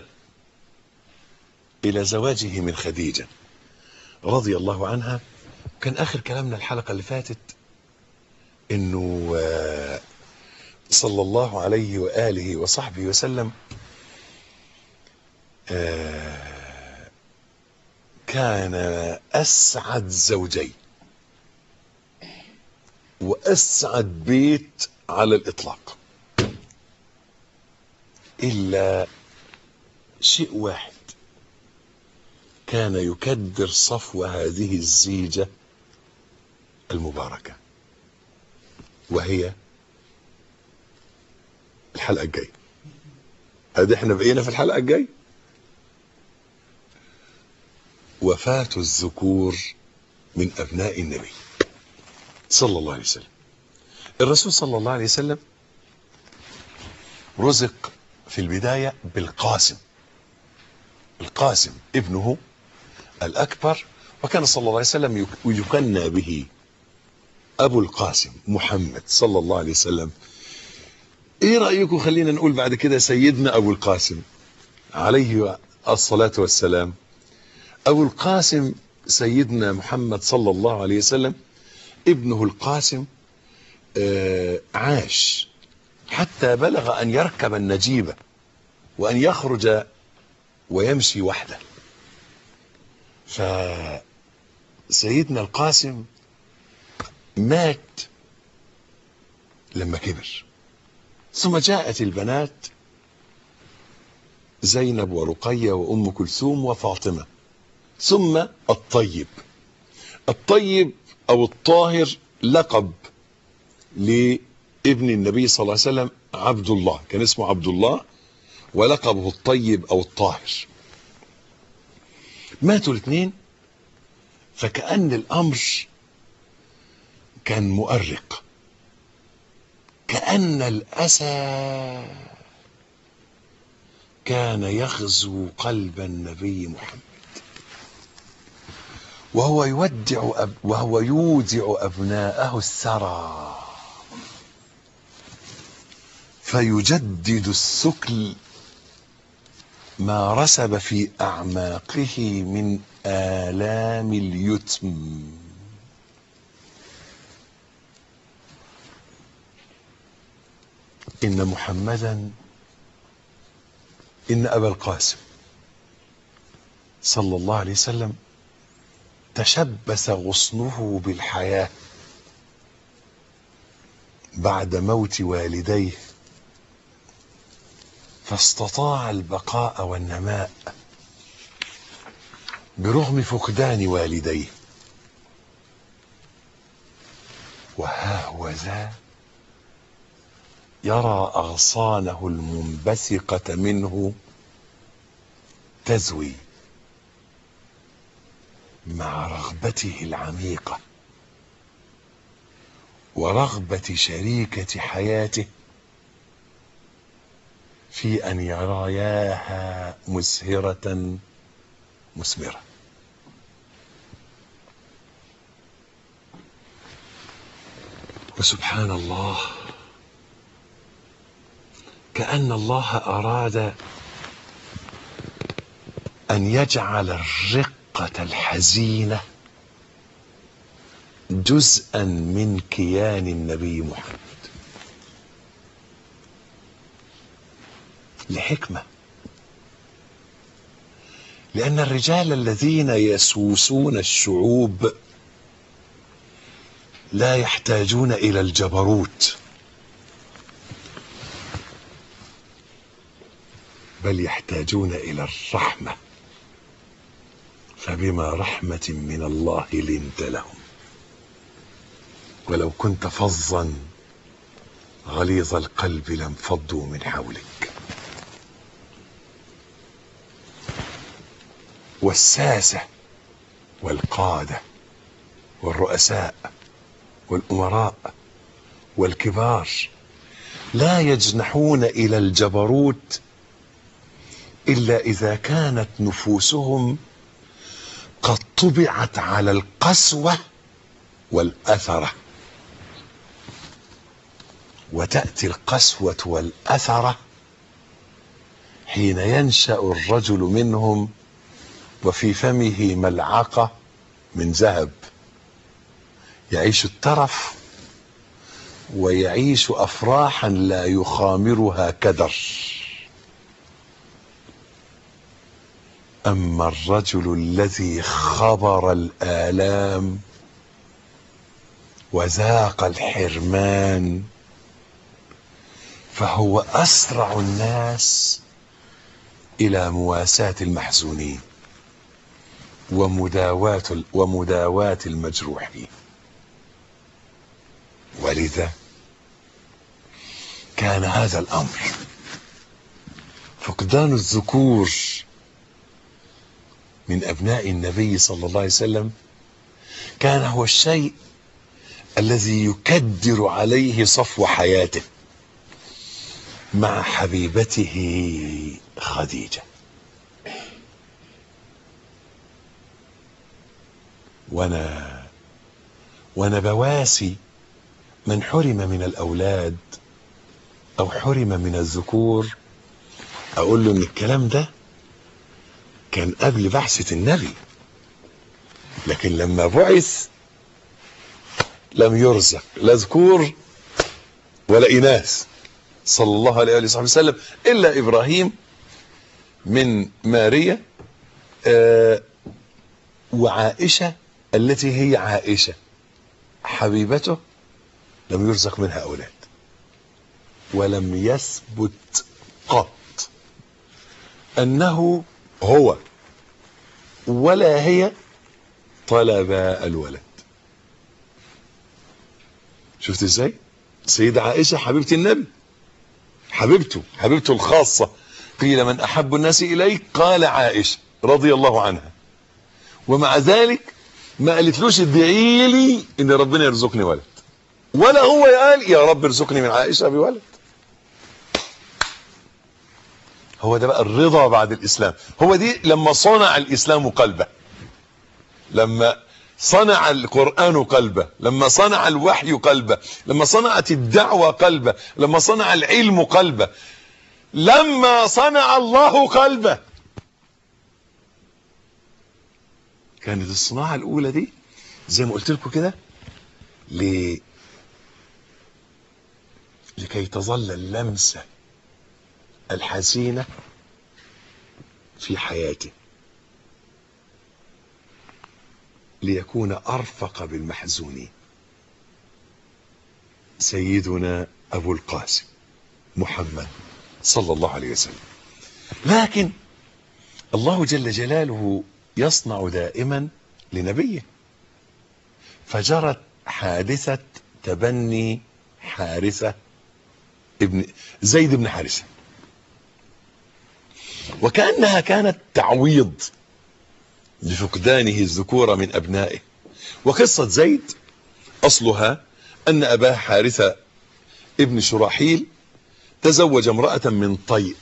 Speaker 2: الى زواجه من خديجه رضي الله عنها كان اخر كلامنا الحلقه اللي فاتت انه آه، صلى الله عليه واله وصحبه وسلم آه، كان اسعد زوجين واسعد بيت على الاطلاق الا شيء واحد كان يكدر صفو هذه الزيجه المباركه وهي الحلقه الجايه ادي احنا بقينا في الحلقه الجايه وفاه الذكور من ابناء النبي صلى الله عليه وسلم الرسول صلى الله عليه وسلم رزق في البداية بالقاسم القاسم ابنه الأكبر وكان صلى الله عليه وسلم يك- يكنى به أبو القاسم محمد صلى الله عليه وسلم إيه رأيكم خلينا نقول بعد كده سيدنا أبو القاسم عليه الصلاة والسلام أبو القاسم سيدنا محمد صلى الله عليه وسلم ابنه القاسم آه، عاش حتى بلغ أن يركب النجيبة وأن يخرج ويمشي وحده فسيدنا القاسم مات لما كبر ثم جاءت البنات زينب ورقية وأم كلثوم وفاطمة ثم الطيب الطيب أو الطاهر لقب لابن النبي صلى الله عليه وسلم عبد الله كان اسمه عبد الله ولقبه الطيب او الطاهر ماتوا الاثنين فكأن الامر كان مؤرق كأن الاسى كان يغزو قلب النبي محمد وهو يودع أب وهو يودع ابناءه الثرى فيجدد الثكل ما رسب في اعماقه من الام اليتم ان محمدا ان ابا القاسم صلى الله عليه وسلم تشبث غصنه بالحياه بعد موت والديه فاستطاع البقاء والنماء برغم فقدان والديه وها هو ذا يرى أغصانه المنبثقة منه تزوي مع رغبته العميقة ورغبة شريكة حياته في أن يراياها مسهرة مثمرة وسبحان الله كأن الله أراد أن يجعل الرقة الحزينة جزءا من كيان النبي محمد لحكمة لأن الرجال الذين يسوسون الشعوب لا يحتاجون إلى الجبروت بل يحتاجون إلى الرحمة فبما رحمة من الله لنت لهم ولو كنت فظا غليظ القلب لانفضوا من حولك والساسة والقادة والرؤساء والأمراء والكبار لا يجنحون إلى الجبروت إلا إذا كانت نفوسهم قد طبعت على القسوة والأثرة وتأتي القسوة والأثرة حين ينشأ الرجل منهم وفي فمه ملعقة من ذهب يعيش الترف ويعيش أفراحا لا يخامرها كدر أما الرجل الذي خبر الآلام وذاق الحرمان فهو أسرع الناس إلى مواساة المحزونين ومداواة ومداواة المجروحين ولذا كان هذا الأمر فقدان الذكور من أبناء النبي صلى الله عليه وسلم كان هو الشيء الذي يكدر عليه صفو حياته مع حبيبته خديجة وانا وانا بواسي من حرم من الاولاد او حرم من الذكور اقول له ان الكلام ده كان قبل بعثة النبي لكن لما بعث لم يرزق لا ذكور ولا إناث صلى الله عليه وصحبه وسلم إلا إبراهيم من ماريا آه وعائشة التي هي عائشة حبيبته لم يرزق منها أولاد ولم يثبت قط أنه هو ولا هي طلب الولد شفت ازاي سيدة عائشة حبيبة النبي حبيبته حبيبته الخاصة قيل من أحب الناس إليك قال عائشة رضي الله عنها ومع ذلك ما قالتلوش ادعي لي ان ربنا يرزقني ولد ولا هو قال يا رب ارزقني من عائشة بولد هو ده بقى الرضا بعد الإسلام هو دي لما صنع الإسلام قلبه لما صنع القرآن قلبه لما صنع الوحي قلبه لما صنعت الدعوة قلبه لما صنع العلم قلبه لما صنع الله قلبه كانت الصناعة الأولى دي زي ما قلت لكم كده ل... لكي تظل اللمسة الحزينة في حياته ليكون أرفق بالمحزونين سيدنا أبو القاسم محمد صلى الله عليه وسلم لكن الله جل جلاله يصنع دائما لنبيه فجرت حادثة تبني حارثة ابن زيد بن حارثة وكأنها كانت تعويض لفقدانه الذكور من أبنائه وقصة زيد أصلها أن أباه حارثة ابن شراحيل تزوج امرأة من طيء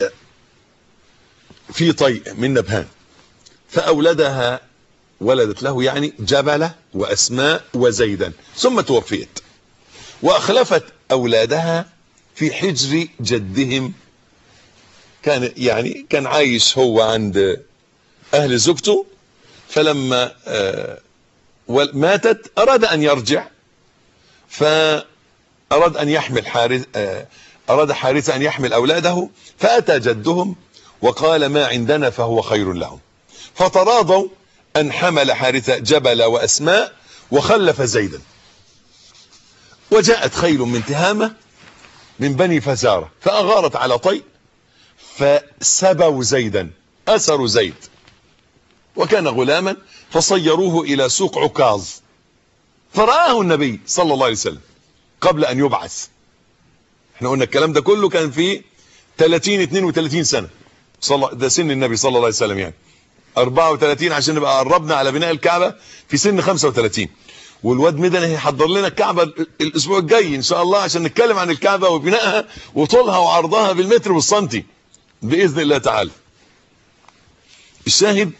Speaker 2: في طيء من نبهان فأولدها ولدت له يعني جبلة وأسماء وزيدا ثم توفيت وأخلفت أولادها في حجر جدهم كان يعني كان عايش هو عند أهل زوجته فلما آه ماتت أراد أن يرجع فأراد أن يحمل حارث آه أراد حارثة أن يحمل أولاده فأتى جدهم وقال ما عندنا فهو خير لهم فتراضوا أن حمل حارثة جبل وأسماء وخلف زيدا وجاءت خيل من تهامة من بني فزارة فأغارت على طي فسبوا زيدا أسروا زيد وكان غلاما فصيروه إلى سوق عكاظ فرآه النبي صلى الله عليه وسلم قبل أن يبعث احنا قلنا الكلام ده كله كان في 30 32 سنة صلى ده سن النبي صلى الله عليه وسلم يعني 34 عشان نبقى قربنا على بناء الكعبة في سن 35 والواد مدن هيحضر لنا الكعبة الاسبوع الجاي ان شاء الله عشان نتكلم عن الكعبة وبنائها وطولها وعرضها بالمتر والسنتي باذن الله تعالى الشاهد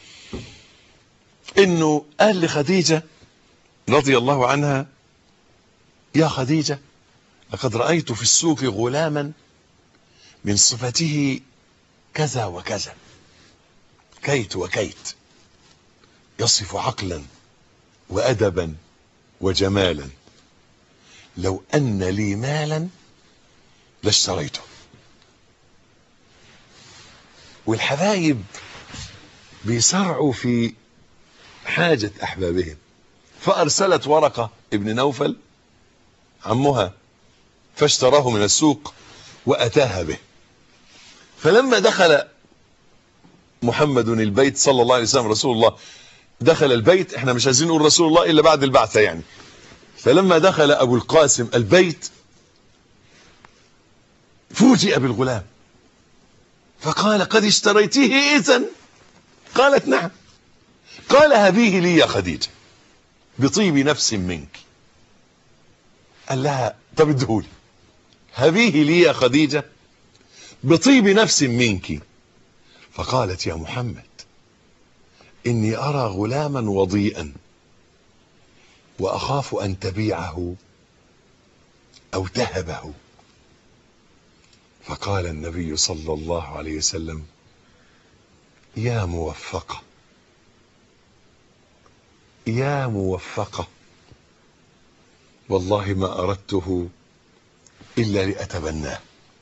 Speaker 2: انه قال لخديجة رضي الله عنها يا خديجة لقد رأيت في السوق غلاما من صفته كذا وكذا كيت وكيت يصف عقلا وأدبا وجمالا لو أن لي مالا لاشتريته والحبايب بيسرعوا في حاجة أحبابهم فأرسلت ورقة ابن نوفل عمها فاشتراه من السوق وأتاها به فلما دخل محمد البيت صلى الله عليه وسلم رسول الله دخل البيت احنا مش عايزين نقول رسول الله الا بعد البعثة يعني فلما دخل ابو القاسم البيت فوجئ بالغلام فقال قد اشتريته اذا قالت نعم قال هبيه لي يا خديجة بطيب نفس منك قال لها طب ادهولي هبيه لي يا خديجة بطيب نفس منك فقالت يا محمد إني أرى غلاما وضيئا وأخاف أن تبيعه أو تهبه فقال النبي صلى الله عليه وسلم يا موفقة يا موفقة والله ما أردته إلا لأتبناه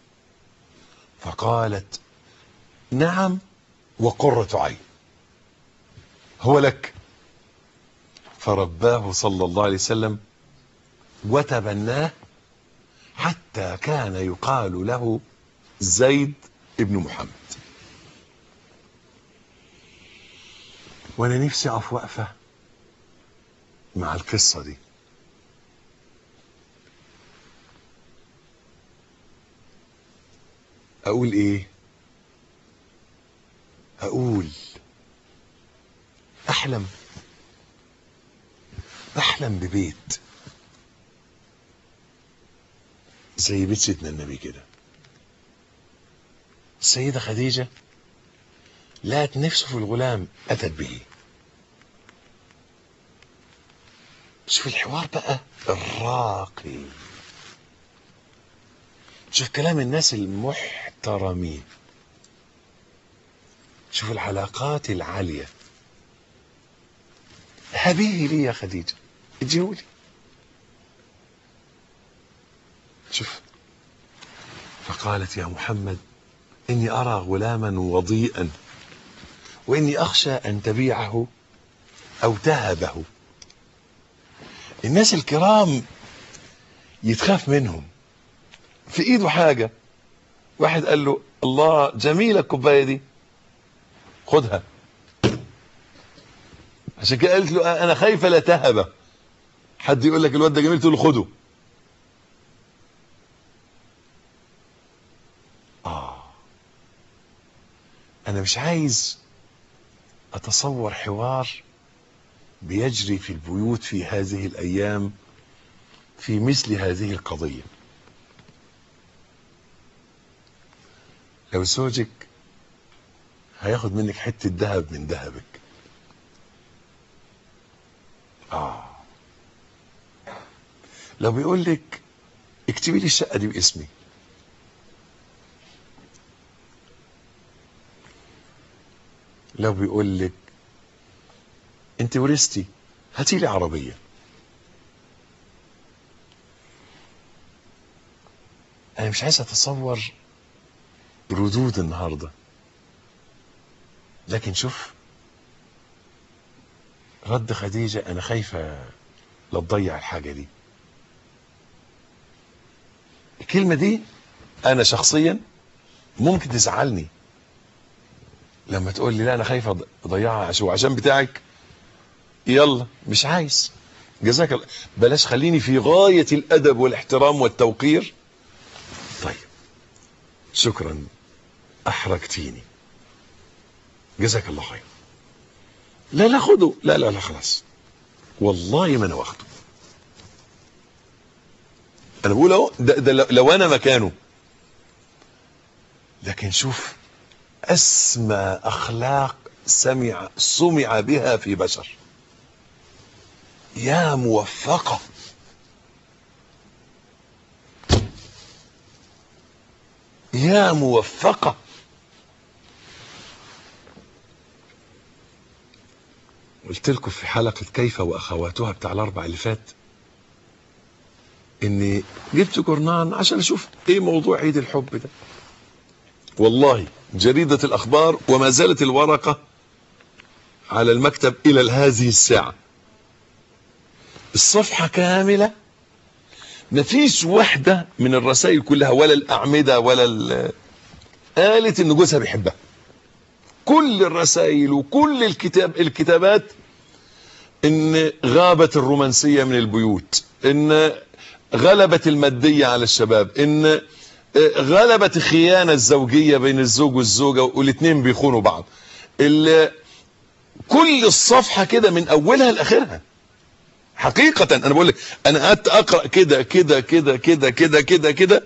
Speaker 2: فقالت نعم وقرة عين هو لك فرباه صلى الله عليه وسلم وتبناه حتى كان يقال له زيد ابن محمد وانا نفسي اقف وقفه مع القصه دي اقول ايه اقول احلم احلم ببيت زي بيت سيدنا النبي كده السيدة خديجة لقت نفسه في الغلام أتت به شوف الحوار بقى الراقي شوف كلام الناس المحترمين شوف العلاقات العالية هبيه لي يا خديجة اديهولي شوف فقالت يا محمد إني أرى غلاما وضيئا وإني أخشى أن تبيعه أو تهبه الناس الكرام يتخاف منهم في إيده حاجة واحد قال له الله جميلة الكوباية دي خدها عشان كده قالت له انا خايفه لا تهبه حد يقول لك الواد ده جميل تقول له خده اه انا مش عايز اتصور حوار بيجري في البيوت في هذه الايام في مثل هذه القضيه لو زوجك هياخد منك حته ذهب من ذهبك اه لو بيقول لك اكتبي لي الشقه دي باسمي لو بيقول لك انت ورثتي هاتي لي عربيه انا مش عايز اتصور ردود النهارده لكن شوف رد خديجه انا خايفه لا تضيع الحاجه دي الكلمه دي انا شخصيا ممكن تزعلني لما تقول لي لا انا خايفه اضيعها عشان عشان بتاعك يلا مش عايز جزاك الله بلاش خليني في غايه الادب والاحترام والتوقير طيب شكرا احرجتيني جزاك الله خير لا لا خده لا لا لا خلاص والله ما انا واخده انا بقول اهو ده, ده لو- لو انا مكانه لكن شوف اسمى اخلاق سمع سمع بها في بشر يا موفقه يا موفقه قلت لكم في حلقه كيف واخواتها بتاع الاربع اللي فات اني جبت جورنان عشان اشوف ايه موضوع عيد الحب ده والله جريدة الأخبار وما زالت الورقة على المكتب إلى هذه الساعة الصفحة كاملة مفيش واحدة من الرسائل كلها ولا الأعمدة ولا ال- قالت إن جوزها بيحبها كل الرسائل وكل الكتاب الكتابات إن غابت الرومانسية من البيوت إن غلبت المادية على الشباب إن غلبت الخيانة الزوجية بين الزوج والزوجة والاثنين بيخونوا بعض ال- كل الصفحة كده من أولها لآخرها حقيقة أنا بقول لك أنا قعدت أقرأ كده كده كده كده كده كده كده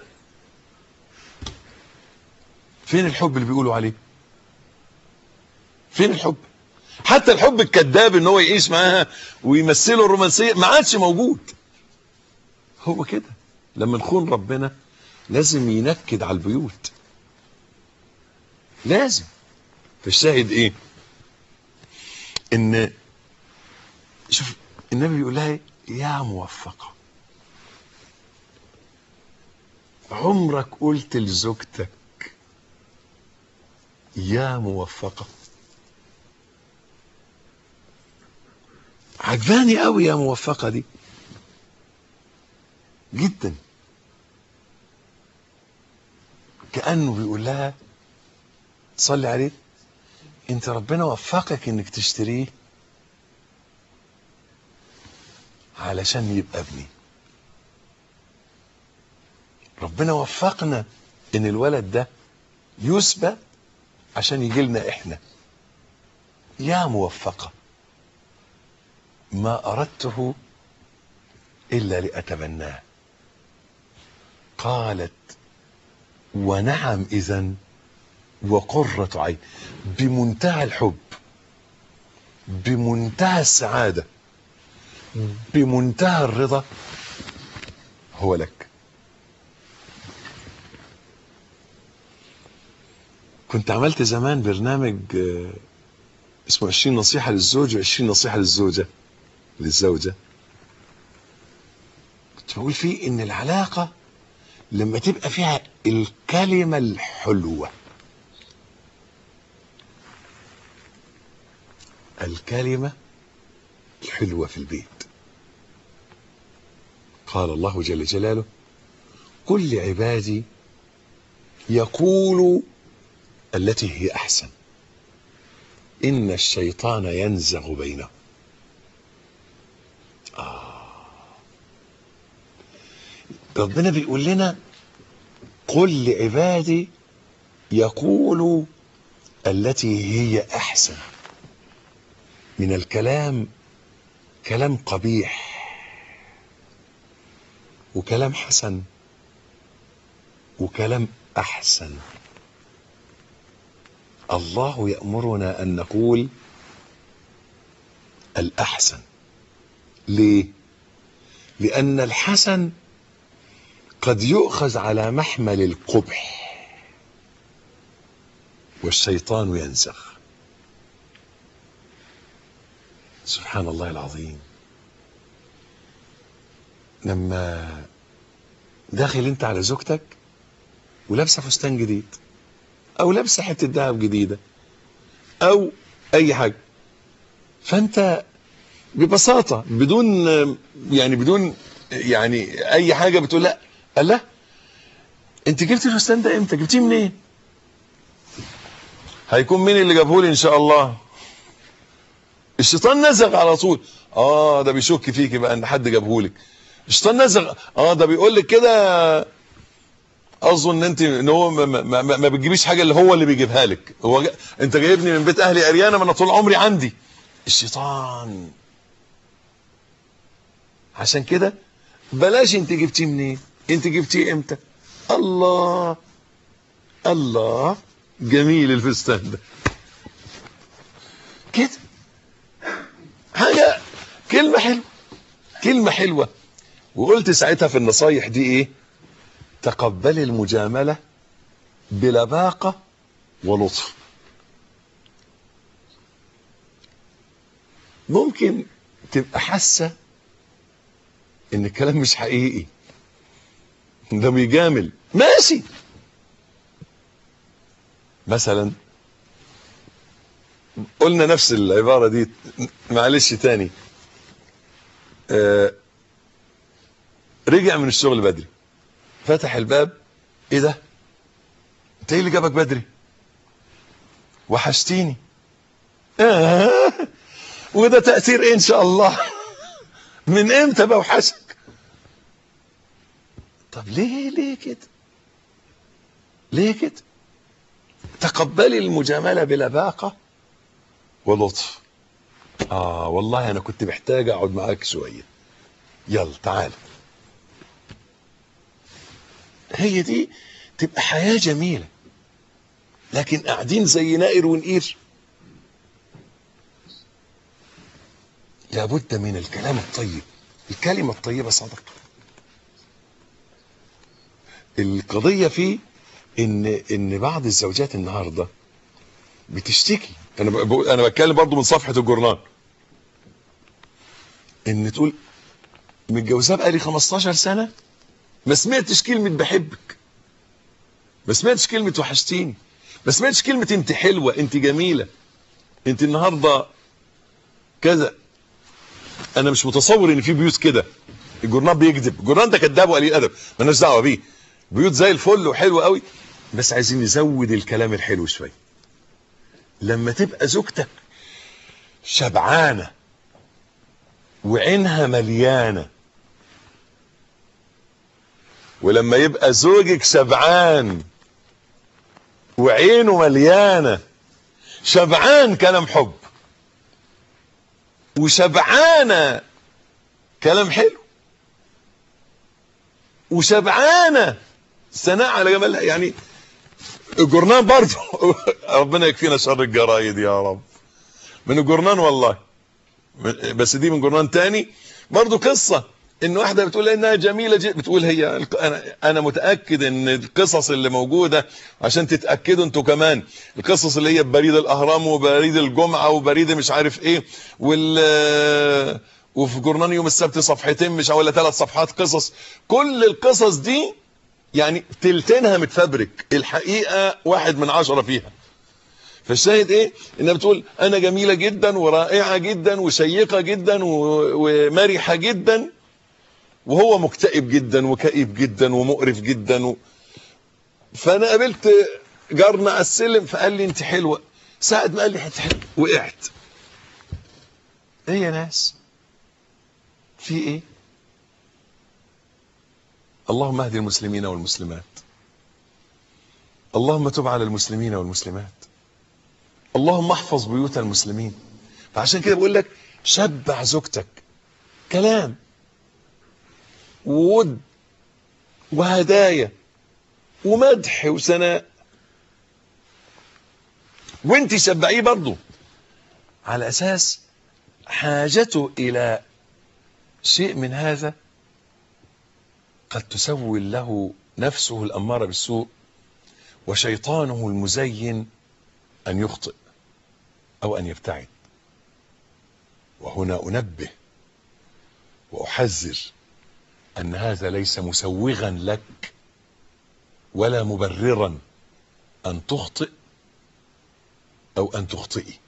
Speaker 2: فين الحب اللي بيقولوا عليه فين الحب حتى الحب الكذاب ان هو يعيش معاها ويمثله الرومانسية ما عادش موجود هو كده لما نخون ربنا لازم ينكد على البيوت لازم فالشاهد ايه ان شوف النبي بيقول لها إيه؟ يا موفقة عمرك قلت لزوجتك يا موفقة عجباني قوي يا موفقة دي جدا كأنه بيقول لها تصلي عليه انت ربنا وفقك انك تشتريه علشان يبقى ابني ربنا وفقنا ان الولد ده يسبى عشان يجي لنا احنا يا موفقة ما اردته الا لاتبناه قالت ونعم اذا وقرة عين بمنتهى الحب بمنتهى السعادة بمنتهى الرضا هو لك كنت عملت زمان برنامج آه، اسمه 20 نصيحة للزوج و20 نصيحة للزوجة للزوجة كنت بقول فيه ان العلاقة لما تبقى فيها الكلمة الحلوة الكلمة الحلوة في البيت قال الله جل جلاله قل لعبادي يقولوا التي هي أحسن إن الشيطان ينزغ بينهم ربنا بيقول لنا قل لعبادي يقولوا التي هي احسن من الكلام كلام قبيح وكلام حسن وكلام احسن الله يامرنا ان نقول الاحسن ليه لان الحسن قد يؤخذ على محمل القبح والشيطان ينزغ سبحان الله العظيم لما داخل انت على زوجتك ولابسه فستان جديد او لابسه حته دهب جديده او اي حاجه فانت ببساطه بدون يعني بدون يعني اي حاجه بتقول لا قال لا انت جبتي الفستان ده امتى جبتيه منين هيكون مين اللي جابه لي ان شاء الله الشيطان نزغ على طول اه ده بيشك فيك بقى ان حد جابه لك الشيطان نزغ اه ده بيقول لك كده اظن ان انت ان هو ما, ما, ما, ما بتجيبيش حاجه اللي هو اللي بيجيبها لك هو جا... انت جايبني من بيت اهلي اريانه ما انا طول عمري عندي الشيطان عشان كده بلاش انت جبتيه منين انت جبتيه امتى الله الله جميل الفستان ده كده حاجه كلمه حلوه كلمه حلوه وقلت ساعتها في النصايح دي ايه تقبل المجامله بلباقه ولطف ممكن تبقى حاسه ان الكلام مش حقيقي ده بيجامل ماشي مثلا قلنا نفس العبارة دي معلش تاني آه رجع من الشغل بدري فتح الباب ايه ده انت ايه اللي جابك بدري وحشتيني آه وده تأثير ايه ان شاء الله من امتى بوحشك طب ليه ليه كده ليه كده تقبلي المجاملة بلباقة ولطف اه والله انا كنت محتاج اقعد معاك شوية يلا تعال هي دي تبقى حياة جميلة لكن قاعدين زي نائر ونقير لابد من الكلام الطيب الكلمة الطيبة صدقة القضية فيه ان ان بعض الزوجات النهارده بتشتكي انا ب... انا بتكلم برضو من صفحه الجورنال ان تقول متجوزاه بقالي 15 سنه ما سمعتش كلمه بحبك ما سمعتش كلمه وحشتيني ما سمعتش كلمه انت حلوه انت جميله انت النهارده كذا انا مش متصور ان في بيوت كده الجورنال بيكذب الجورنال ده كذاب وقليل ادب مالناش دعوه بيه بيوت زي الفل وحلوه قوي بس عايزين نزود الكلام الحلو شويه لما تبقى زوجتك شبعانه وعينها مليانه ولما يبقى زوجك شبعان وعينه مليانه شبعان كلام حب وشبعانه كلام حلو وشبعانه ثناء على جمالها يعني الجرنان برضه ربنا يكفينا شر الجرايد يا رب من الجرنان والله بس دي من جرنان تاني برضه قصه ان واحده بتقول انها جميله جدا بتقول هي انا انا متاكد ان القصص اللي موجوده عشان تتاكدوا انتوا كمان القصص اللي هي بريد الاهرام وبريد الجمعه وبريد مش عارف ايه وال وفي جورنال يوم السبت صفحتين مش ولا ثلاث صفحات قصص كل القصص دي يعني تلتينها متفبرك الحقيقه واحد من عشرة فيها فالشاهد ايه انها بتقول انا جميله جدا ورائعه جدا وشيقه جدا ومرحه جدا وهو مكتئب جدا وكئيب جدا ومقرف جدا و... فانا قابلت جارنا على السلم فقال لي انت حلوه ساعه ما قال لي انت حلوه وقعت ايه يا ناس في ايه اللهم اهد المسلمين والمسلمات اللهم تب على المسلمين والمسلمات اللهم احفظ بيوت المسلمين فعشان كده بقول لك شبع زوجتك كلام وود وهدايا ومدح وثناء وانت شبعيه برضه على اساس حاجته الى شيء من هذا قد تسول له نفسه الاماره بالسوء وشيطانه المزين ان يخطئ او ان يبتعد وهنا انبه واحذر ان هذا ليس مسوغا لك ولا مبررا ان تخطئ او ان تخطئي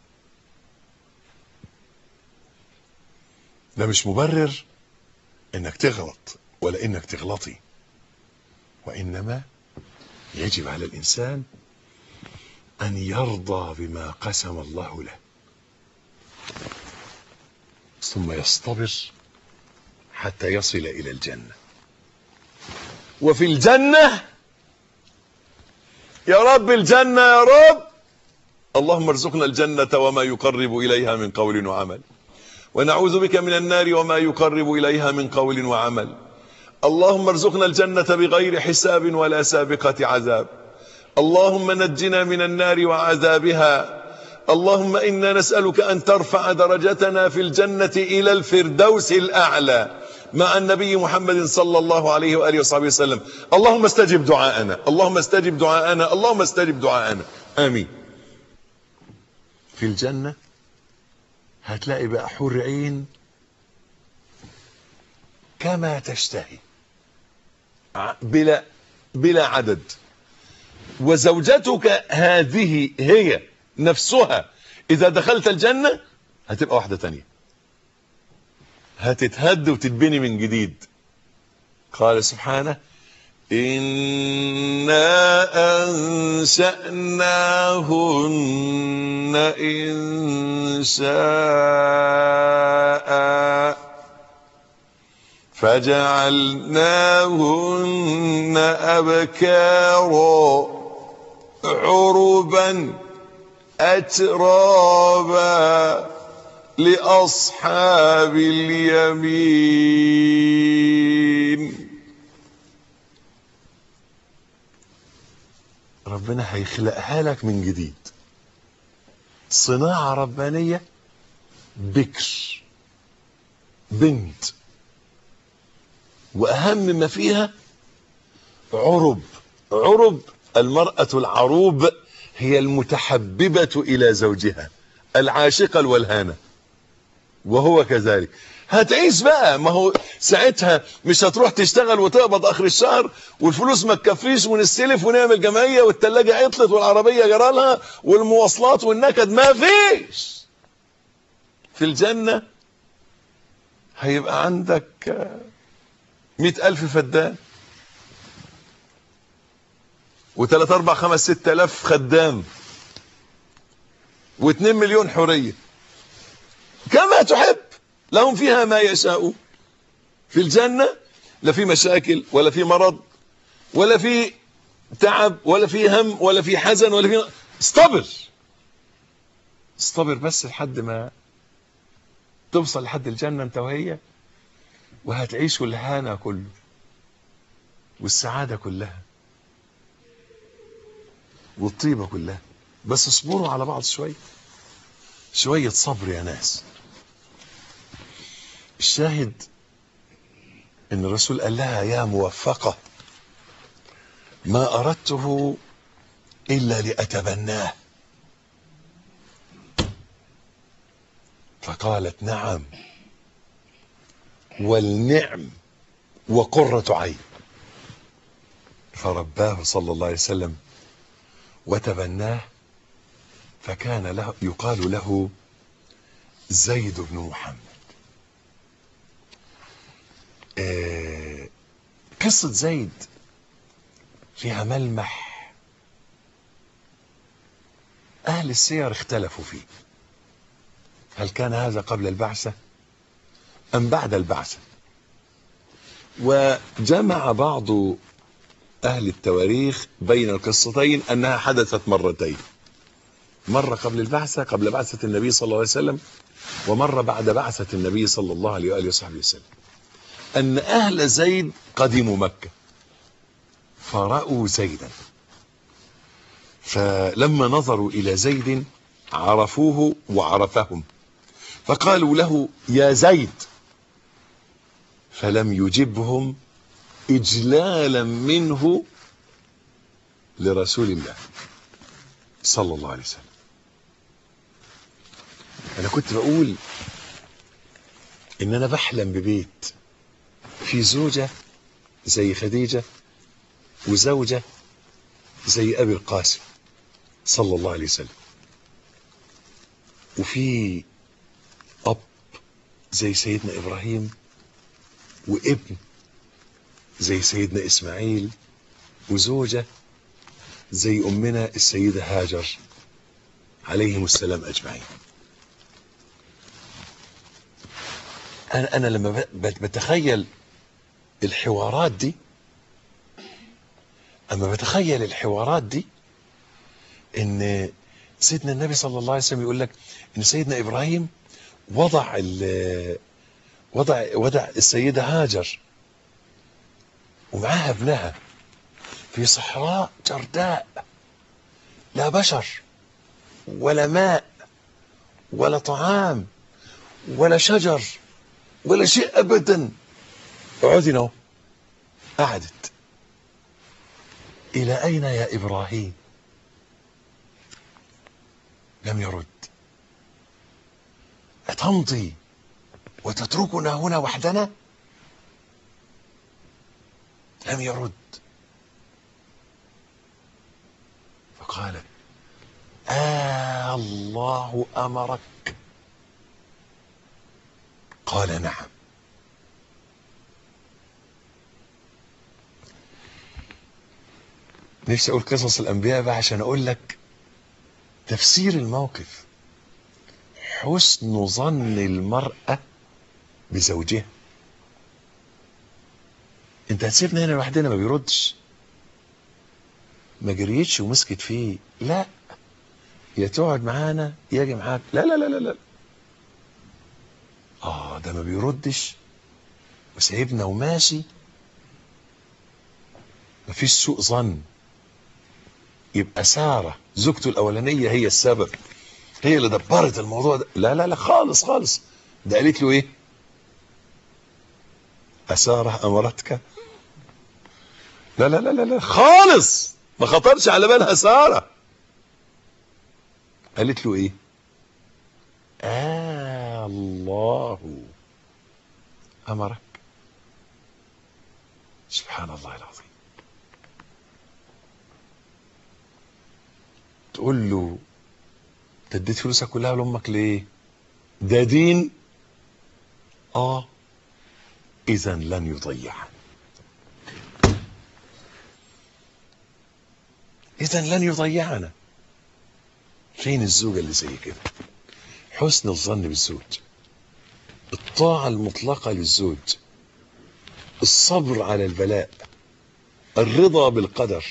Speaker 2: ده مش مبرر انك تغلط ولا انك تغلطي وانما يجب على الانسان ان يرضى بما قسم الله له ثم يصطبر حتى يصل الى الجنه وفي الجنه يا رب الجنه يا رب اللهم ارزقنا الجنه وما يقرب اليها من قول وعمل ونعوذ بك من النار وما يقرب اليها من قول وعمل اللهم ارزقنا الجنه بغير حساب ولا سابقه عذاب اللهم نجنا من النار وعذابها اللهم انا نسالك ان ترفع درجتنا في الجنه الى الفردوس الاعلى مع النبي محمد صلى الله عليه واله وصحبه وسلم اللهم استجب دعاءنا اللهم استجب دعاءنا اللهم استجب دعاءنا امين في الجنه هتلاقي بقى حور عين كما تشتهي بلا بلا عدد وزوجتك هذه هي نفسها اذا دخلت الجنة هتبقى واحدة تانية هتتهد وتتبني من جديد قال سبحانه إنا أنشأناهن إن شاء فجعلناهن أبكارا عربا أترابا لأصحاب اليمين ربنا هيخلقها لك من جديد صناعة ربانية بكر بنت وأهم ما فيها عرب عرب المرأة العروب هي المتحببة إلى زوجها العاشقة الولهانة وهو كذلك هتعيش بقى ما هو ساعتها مش هتروح تشتغل وتقبض اخر الشهر والفلوس ما تكفيش ونستلف ونعمل جمعيه والثلاجه عطلت والعربيه جرالها والمواصلات والنكد ما فيش في الجنه هيبقى عندك مئة ألف فدان وثلاث أربع خمس ست ألاف خدام واثنين مليون حرية كما تحب لهم فيها ما يشاءوا في الجنة لا في مشاكل ولا في مرض ولا في تعب ولا في هم ولا في حزن ولا في استبر استبر بس لحد ما توصل لحد الجنة انت وهي وهتعيشوا الهنا كله والسعادة كلها والطيبة كلها بس اصبروا على بعض شوية شوية صبر يا ناس الشاهد ان الرسول قال لها يا موفقة ما اردته الا لاتبناه فقالت نعم والنعم وقرة عين فرباه صلى الله عليه وسلم وتبناه فكان له يقال له زيد بن محمد آه قصة زيد فيها ملمح أهل السير اختلفوا فيه هل كان هذا قبل البعثة أم بعد البعثة وجمع بعض أهل التواريخ بين القصتين أنها حدثت مرتين مرة قبل البعثة قبل بعثة النبي صلى الله عليه وسلم ومرة بعد بعثة النبي صلى الله عليه وآله وصحبه وسلم أن أهل زيد قدموا مكة فرأوا زيدا فلما نظروا إلى زيد عرفوه وعرفهم فقالوا له يا زيد فلم يجبهم إجلالا منه لرسول الله صلى الله عليه وسلم أنا كنت بقول إن أنا بحلم ببيت في زوجة زي خديجة وزوجة زي أبي القاسم صلى الله عليه وسلم وفي أب زي سيدنا إبراهيم وابن زي سيدنا إسماعيل وزوجة زي أمنا السيدة هاجر عليهم السلام أجمعين أنا, أنا لما بتخيل الحوارات دي أما بتخيل الحوارات دي إن سيدنا النبي صلى الله عليه وسلم يقول لك إن سيدنا إبراهيم وضع وضع وضع السيدة هاجر ومعاها ابنها في صحراء جرداء لا بشر ولا ماء ولا طعام ولا شجر ولا شيء ابدا اقعدي اهو قعدت الى اين يا ابراهيم لم يرد أتمضي وتتركنا هنا وحدنا لم يرد فقالت آه الله أمرك قال نعم نفسي أقول قصص الأنبياء بقى عشان أقول لك تفسير الموقف حسن ظن المرأة بزوجها انت هتسيبنا هنا لوحدنا ما بيردش ما جريتش ومسكت فيه لا يا تقعد معانا يا اجي معاك لا لا لا لا لا اه ده ما بيردش وسايبنا وماشي مفيش سوء ظن يبقى سارة زوجته الأولانية هي السبب هي اللي دبرت الموضوع ده لا لا لا خالص خالص ده قالت له ايه أسارة أمرتك لا لا لا لا, لا خالص ما خطرش على بالها سارة قالت له ايه آه الله أمرك سبحان الله العظيم تقول له انت اديت فلوسك كلها لامك ليه ده دين اه اذا لن يضيعها اذا لن يضيعنا فين الزوجة اللي زي كده حسن الظن بالزوج الطاعة المطلقة للزوج الصبر على البلاء الرضا بالقدر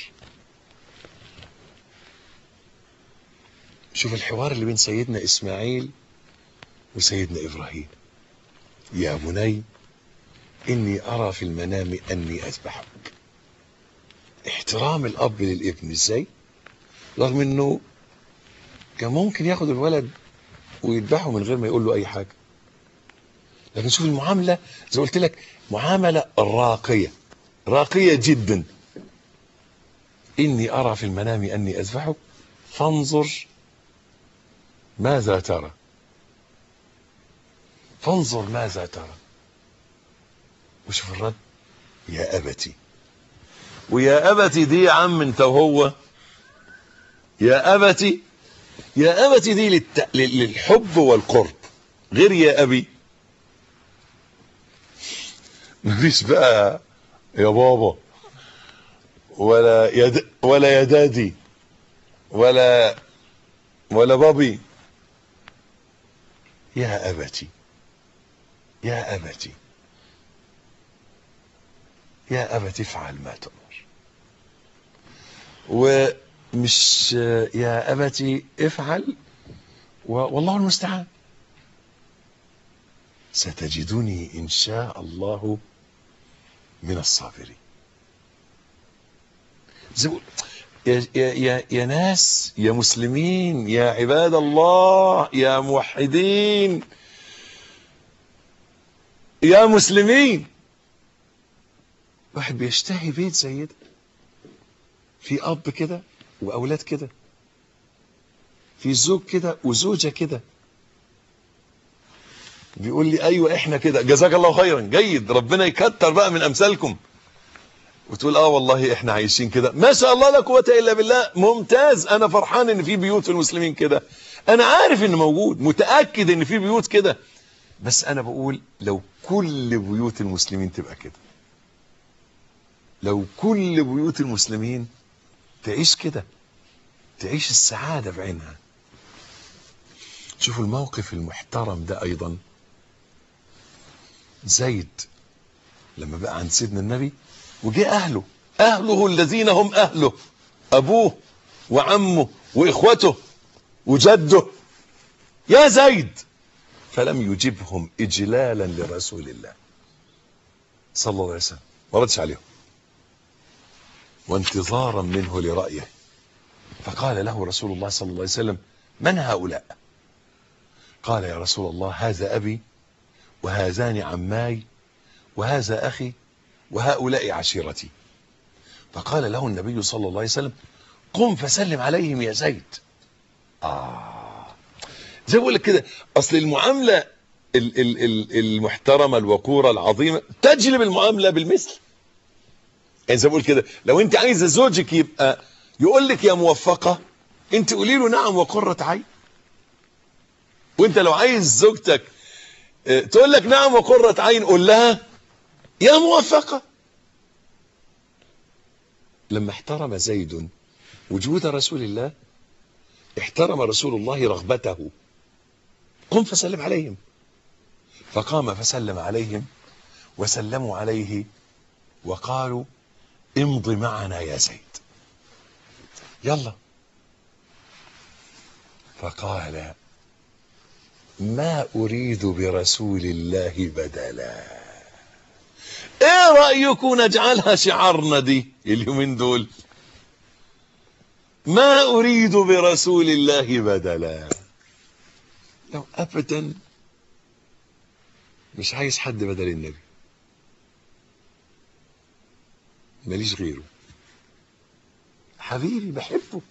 Speaker 2: شوف الحوار اللي بين سيدنا إسماعيل وسيدنا إبراهيم يا بني إني أرى في المنام أني أذبحك احترام الأب للابن إزاي رغم أنه كان ممكن ياخد الولد ويذبحه من غير ما يقول له أي حاجة لكن شوف المعاملة زي قلت لك معاملة راقية راقية جدا إني أرى في المنام أني أذبحك فانظر ماذا ترى فانظر ماذا ترى وشوف الرد يا أبتي ويا أبتي دي يا عم انت وهو يا أبتي يا أبتي دي للت... للحب والقرب غير يا أبي مفيش بقى يا بابا ولا يد... ولا يا دادي ولا ولا بابي يا أبتي يا أبتي يا أبت افعل ما تؤمر ومش يا أبت افعل والله المستعان ستجدني إن شاء الله من الصابرين زي ما يا, يا, يا, يا ناس يا مسلمين يا عباد الله يا موحدين يا مسلمين واحد بيشتهي بيت زي ده في اب كده واولاد كده في زوج كده وزوجه كده بيقول لي ايوه احنا كده جزاك الله خيرا جيد ربنا يكتر بقى من امثالكم وتقول اه والله احنا عايشين كده ما شاء الله لا قوه الا بالله ممتاز انا فرحان ان في بيوت في المسلمين كده انا عارف ان موجود متاكد ان في بيوت كده بس انا بقول لو كل بيوت المسلمين تبقى كده لو كل بيوت المسلمين تعيش كده تعيش السعاده بعينها شوفوا الموقف المحترم ده ايضا زيد لما بقى عند سيدنا النبي وجه اهله اهله الذين هم اهله ابوه وعمه واخوته وجده يا زيد فلم يجبهم اجلالا لرسول الله صلى الله عليه وسلم ما ردش عليهم وانتظارا منه لرايه فقال له رسول الله صلى الله عليه وسلم من هؤلاء قال يا رسول الله هذا ابي وهذان عماي وهذا اخي وهؤلاء عشيرتي فقال له النبي صلى الله عليه وسلم قم فسلم عليهم يا زيد آه زي ما بقول لك كده أصل المعاملة ال ال ال المحترمة الوقورة العظيمة تجلب المعاملة بالمثل يعني زي ما بقول كده لو أنت عايزة زوجك يبقى يقول لك يا موفقة أنت قولي له نعم وقرة عين وأنت لو عايز زوجتك تقول لك نعم وقرة عين قول لها يا موفقة لما احترم زيد وجود رسول الله احترم رسول الله رغبته قم فسلم عليهم فقام فسلم عليهم وسلموا عليه وقالوا امض معنا يا زيد يلا فقال ما اريد برسول الله بدلا ايه رأيكم نجعلها شعارنا دي اليومين دول ما اريد برسول الله بدلا لو ابدا مش عايز حد بدل النبي ماليش غيره حبيبي بحبه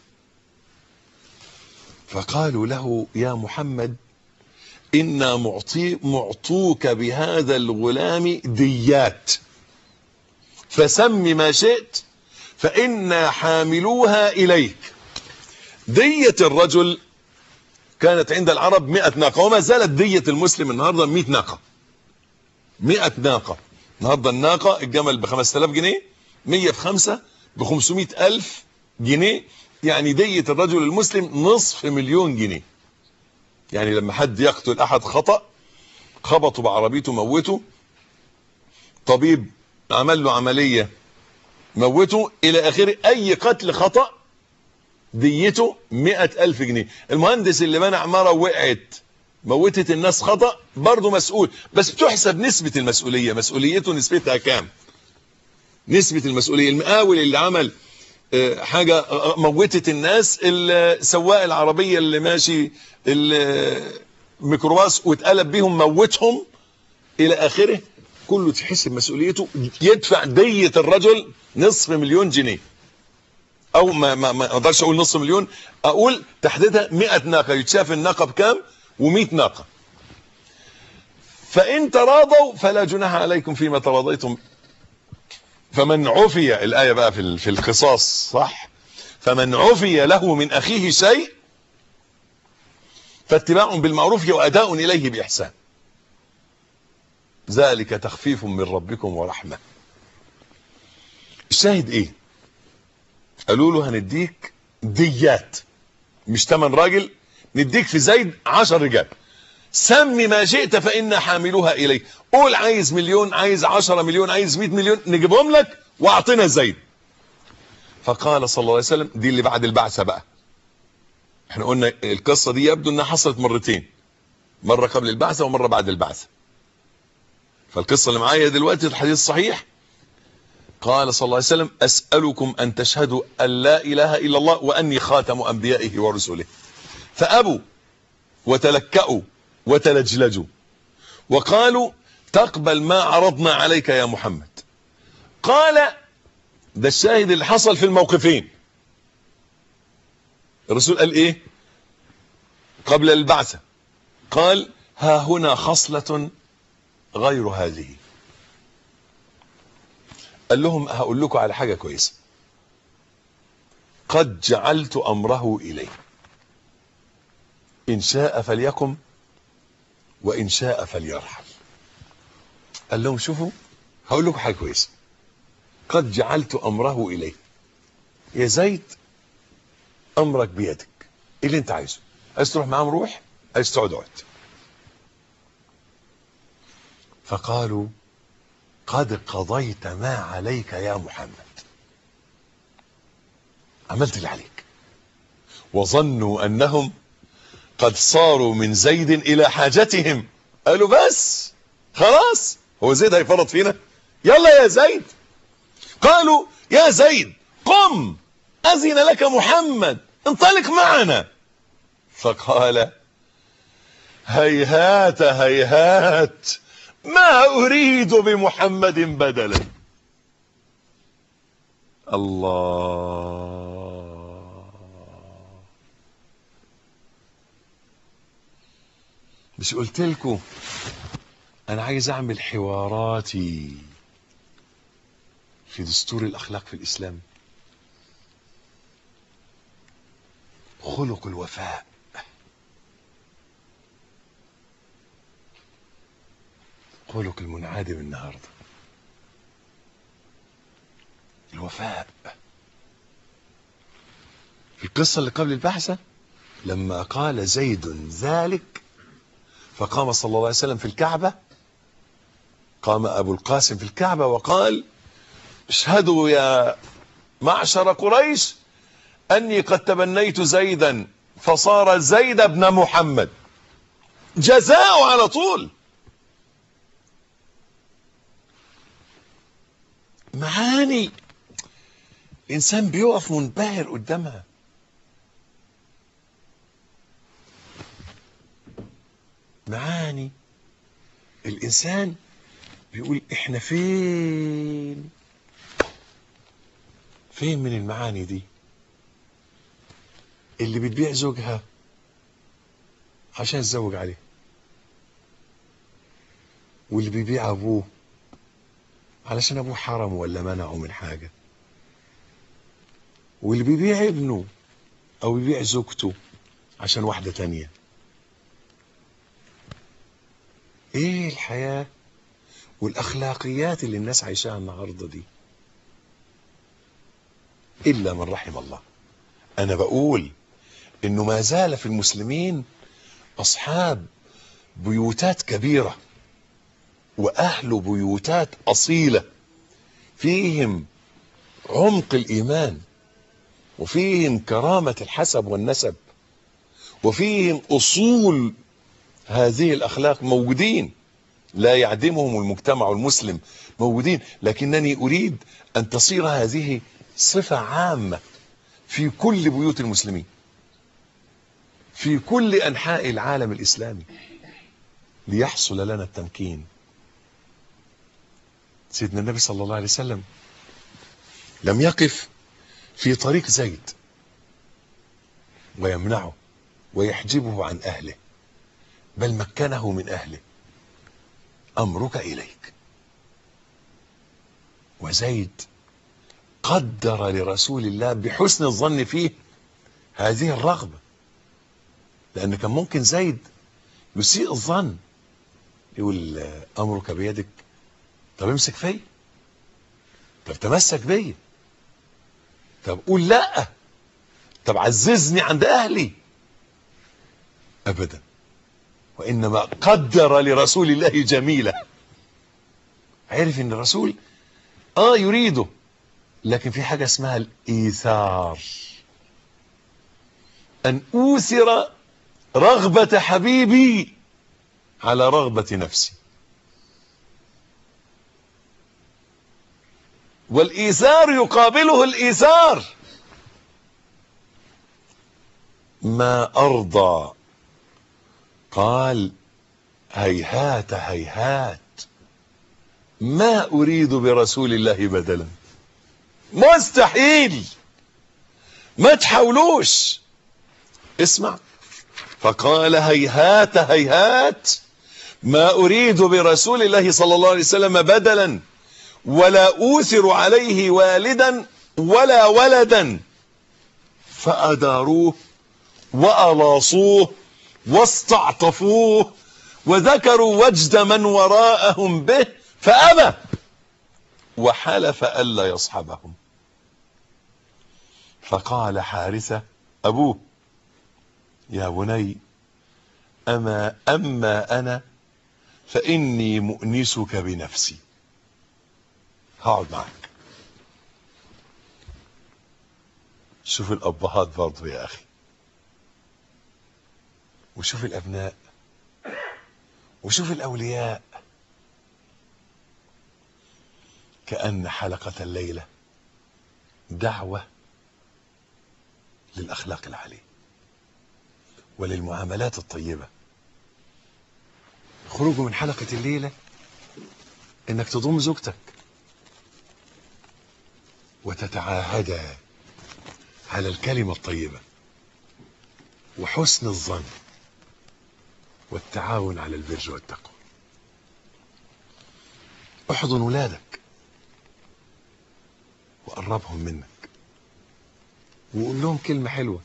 Speaker 2: فقالوا له يا محمد إنا معطي معطوك بهذا الغلام ديات فسم ما شئت فإنا حاملوها إليك دية الرجل كانت عند العرب مئة ناقة وما زالت دية المسلم النهاردة مئة ناقة مئة ناقة النهاردة الناقة الجمل بخمسة آلاف جنيه مية بخمسة بخمسمائة ألف جنيه يعني دية الرجل المسلم نصف مليون جنيه يعني لما حد يقتل احد خطأ خبطه بعربيته موته طبيب عمل له عملية موته الى اخره اي قتل خطأ ديته مئة الف جنيه المهندس اللي بنى عمارة وقعت موتت الناس خطأ برضه مسؤول بس بتحسب نسبة المسؤولية مسؤوليته نسبتها كام نسبة المسؤولية المقاول اللي عمل حاجة موتت الناس سواق العربية اللي ماشي الميكروباص واتقلب بيهم موتهم الى اخره كله تحسب مسؤوليته يدفع دية الرجل نصف مليون جنيه او ما ما ما اقدرش اقول نصف مليون اقول تحديدها 100 ناقة يتشاف الناقة بكام و100 ناقة فان تراضوا فلا جناح عليكم فيما تراضيتم فمن عفي الآية بقى في في القصاص صح فمن عفي له من أخيه شيء فاتباع بالمعروف وأداء إليه بإحسان ذلك تخفيف من ربكم ورحمة الشاهد ايه قالوا له هنديك ديات مش تمن راجل نديك في زيد عشر رجال سم ما شئت فإن حاملها إليك قول عايز مليون عايز عشرة مليون عايز مئة مليون نجيبهم لك واعطنا زيد فقال صلى الله عليه وسلم دي اللي بعد البعثة بقى احنا قلنا القصة دي يبدو انها حصلت مرتين مرة قبل البعثة ومرة بعد البعثة فالقصة اللي معايا دلوقتي الحديث صحيح قال صلى الله عليه وسلم أسألكم أن تشهدوا أن لا إله إلا الله وأني خاتم أنبيائه ورسله فأبوا وتلكأوا وتلجلجوا وقالوا تقبل ما عرضنا عليك يا محمد قال ده الشاهد اللي حصل في الموقفين الرسول قال ايه قبل البعثة قال ها هنا خصلة غير هذه قال لهم هقول لكم على حاجة كويسة قد جعلت أمره إليه إن شاء فليقم وإن شاء فليرحل قال لهم شوفوا هقول لكم حاجة كويسة قد جعلت أمره إليه يا زيد أمرك بيدك إيه اللي أنت عايزه عايز تروح معاهم روح عايز تقعد اقعد فقالوا قد قضيت ما عليك يا محمد عملت اللي عليك وظنوا أنهم قد صاروا من زيد إلى حاجتهم قالوا بس خلاص هو زيد هيفرط فينا يلا يا زيد قالوا يا زيد قم أذن لك محمد انطلق معنا فقال هيهات هيهات ما أريد بمحمد بدلا الله مش قلت لكم انا عايز اعمل حواراتي في دستور الاخلاق في الاسلام خلق الوفاء خلق المنعدم النهارده الوفاء في القصة اللي قبل البحثة لما قال زيد ذلك فقام صلى الله عليه وسلم في الكعبة قام أبو القاسم في الكعبة وقال اشهدوا يا معشر قريش أني قد تبنيت زيدا فصار زيد ابن محمد جزاء على طول معاني الإنسان بيقف منبهر قدامها معاني الإنسان بيقول إحنا فين فين من المعاني دي اللي بتبيع زوجها عشان تزوج عليه واللي بيبيع أبوه علشان أبوه حرمه ولا منعه من حاجة واللي بيبيع ابنه أو يبيع زوجته عشان واحدة تانية ايه الحياة والاخلاقيات اللي الناس عايشاها النهاردة دي الا من رحم الله انا بقول انه ما زال في المسلمين اصحاب بيوتات كبيرة واهل بيوتات اصيلة فيهم عمق الايمان وفيهم كرامة الحسب والنسب وفيهم اصول هذه الأخلاق موجودين لا يعدمهم المجتمع المسلم موجودين لكنني أريد أن تصير هذه صفة عامة في كل بيوت المسلمين في كل أنحاء العالم الإسلامي ليحصل لنا التمكين سيدنا النبي صلى الله عليه وسلم لم يقف في طريق زيد ويمنعه ويحجبه عن أهله بل مكنه من أهله أمرك إليك وزيد قدر لرسول الله بحسن الظن فيه هذه الرغبة لأن كان ممكن زيد يسيء الظن يقول أمرك بيدك طب امسك فيا طب تمسك بيا طب قول لا طب عززني عند أهلي أبدا وإنما قدر لرسول الله جميلة عرف ان الرسول اه يريده لكن في حاجة اسمها الإيثار أن أوثر رغبة حبيبي على رغبة نفسي والإيثار يقابله الإيثار ما أرضى قال هيهات هيهات ما أريد برسول الله بدلا مستحيل ما تحاولوش اسمع فقال هيهات هيهات ما أريد برسول الله صلى الله عليه وسلم بدلا ولا أوثر عليه والدا ولا ولدا فأداروه وألاصوه واستعطفوه وذكروا وجد من وراءهم به فأبى وحلف ألا يصحبهم فقال حارثة أبوه يا بني أما أما أنا فإني مؤنسك بنفسي هقعد معك شوف الأبهات برضو يا أخي وشوف الأبناء وشوف الأولياء كأن حلقة الليلة دعوة للأخلاق العالية وللمعاملات الطيبة خروجه من حلقة الليلة انك تضم زوجتك وتتعاهدا على الكلمة الطيبة وحسن الظن والتعاون على البر والتقوى احضن ولادك وقربهم منك وقول لهم كلمة حلوة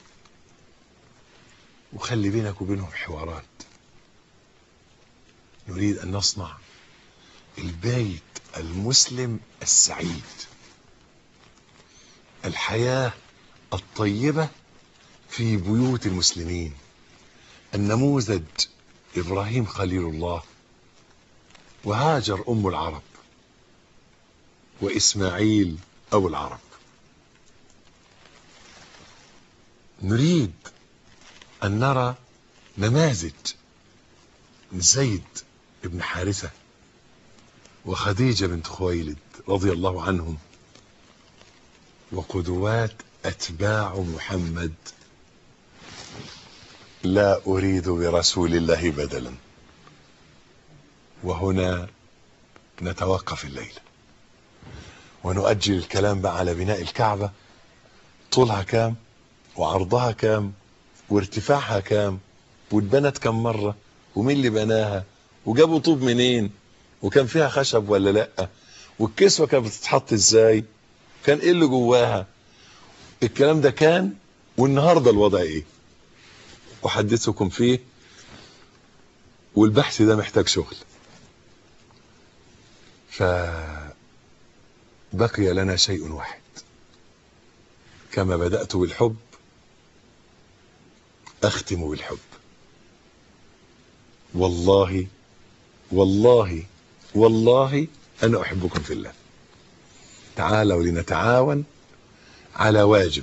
Speaker 2: وخلي بينك وبينهم حوارات نريد أن نصنع البيت المسلم السعيد الحياة الطيبة في بيوت المسلمين النموذج إبراهيم خليل الله وهاجر أم العرب وإسماعيل أبو العرب نريد أن نرى نماذج زيد بن حارثة وخديجة بنت خويلد رضي الله عنهم وقدوات أتباع محمد لا أريد برسول الله بدلا وهنا نتوقف الليلة ونؤجل الكلام بقى على بناء الكعبة طولها كام وعرضها كام وارتفاعها كام واتبنت كم مرة ومين اللي بناها وجابوا طوب منين وكان فيها خشب ولا لا والكسوة كانت بتتحط ازاي كان ايه اللي جواها الكلام ده كان والنهاردة الوضع ايه احدثكم فيه والبحث ده محتاج شغل فبقي لنا شيء واحد كما بدأت بالحب أختم بالحب والله والله والله أنا أحبكم في الله تعالوا لنتعاون على واجب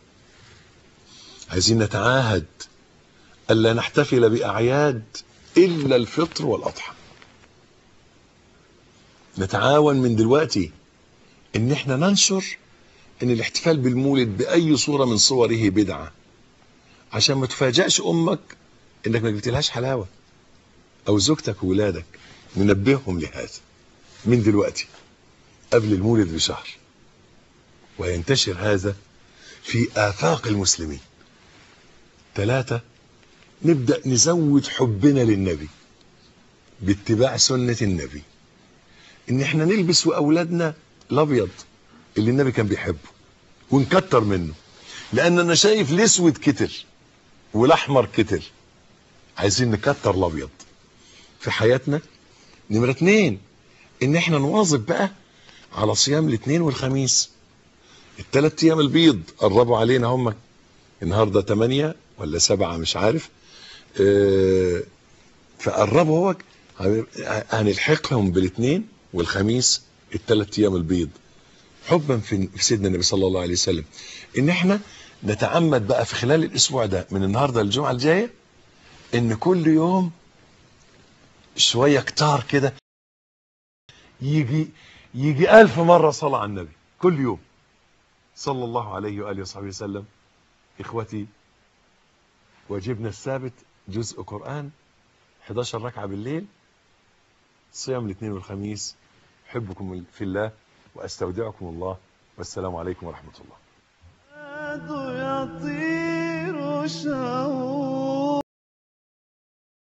Speaker 2: عايزين نتعاهد ألا نحتفل بأعياد إلا الفطر والأضحى نتعاون من دلوقتي إن احنا ننشر إن الاحتفال بالمولد بأي صورة من صوره بدعة عشان ما تفاجأش أمك إنك ما جبتلهاش حلاوة أو زوجتك وولادك ننبههم لهذا من دلوقتي قبل المولد بشهر وينتشر هذا في آفاق المسلمين ثلاثة نبدأ نزود حبنا للنبي باتباع سنة النبي ان احنا نلبس واولادنا الابيض اللي النبي كان بيحبه ونكتر منه لان انا شايف الاسود كتر والاحمر كتر عايزين نكتر الابيض في حياتنا نمرة اتنين ان احنا نواظب بقى على صيام الاثنين والخميس الثلاث ايام البيض قربوا علينا هم النهارده 8 ولا 7 مش عارف اه فقربوا هو هنلحقهم بالاثنين والخميس الثلاث ايام البيض حبا في في سيدنا النبي صلى الله عليه وسلم ان احنا نتعمد بقى في خلال الاسبوع ده من النهارده للجمعه الجايه ان كل يوم شويه كتار كده يجي يجي ألف مرة صلاة على النبي كل يوم صلى الله عليه وآله وصحبه وسلم إخوتي واجبنا الثابت جزء قرآن 11 ركعة بالليل صيام الاثنين والخميس أحبكم في الله وأستودعكم الله والسلام عليكم ورحمة الله
Speaker 3: يطير شوقا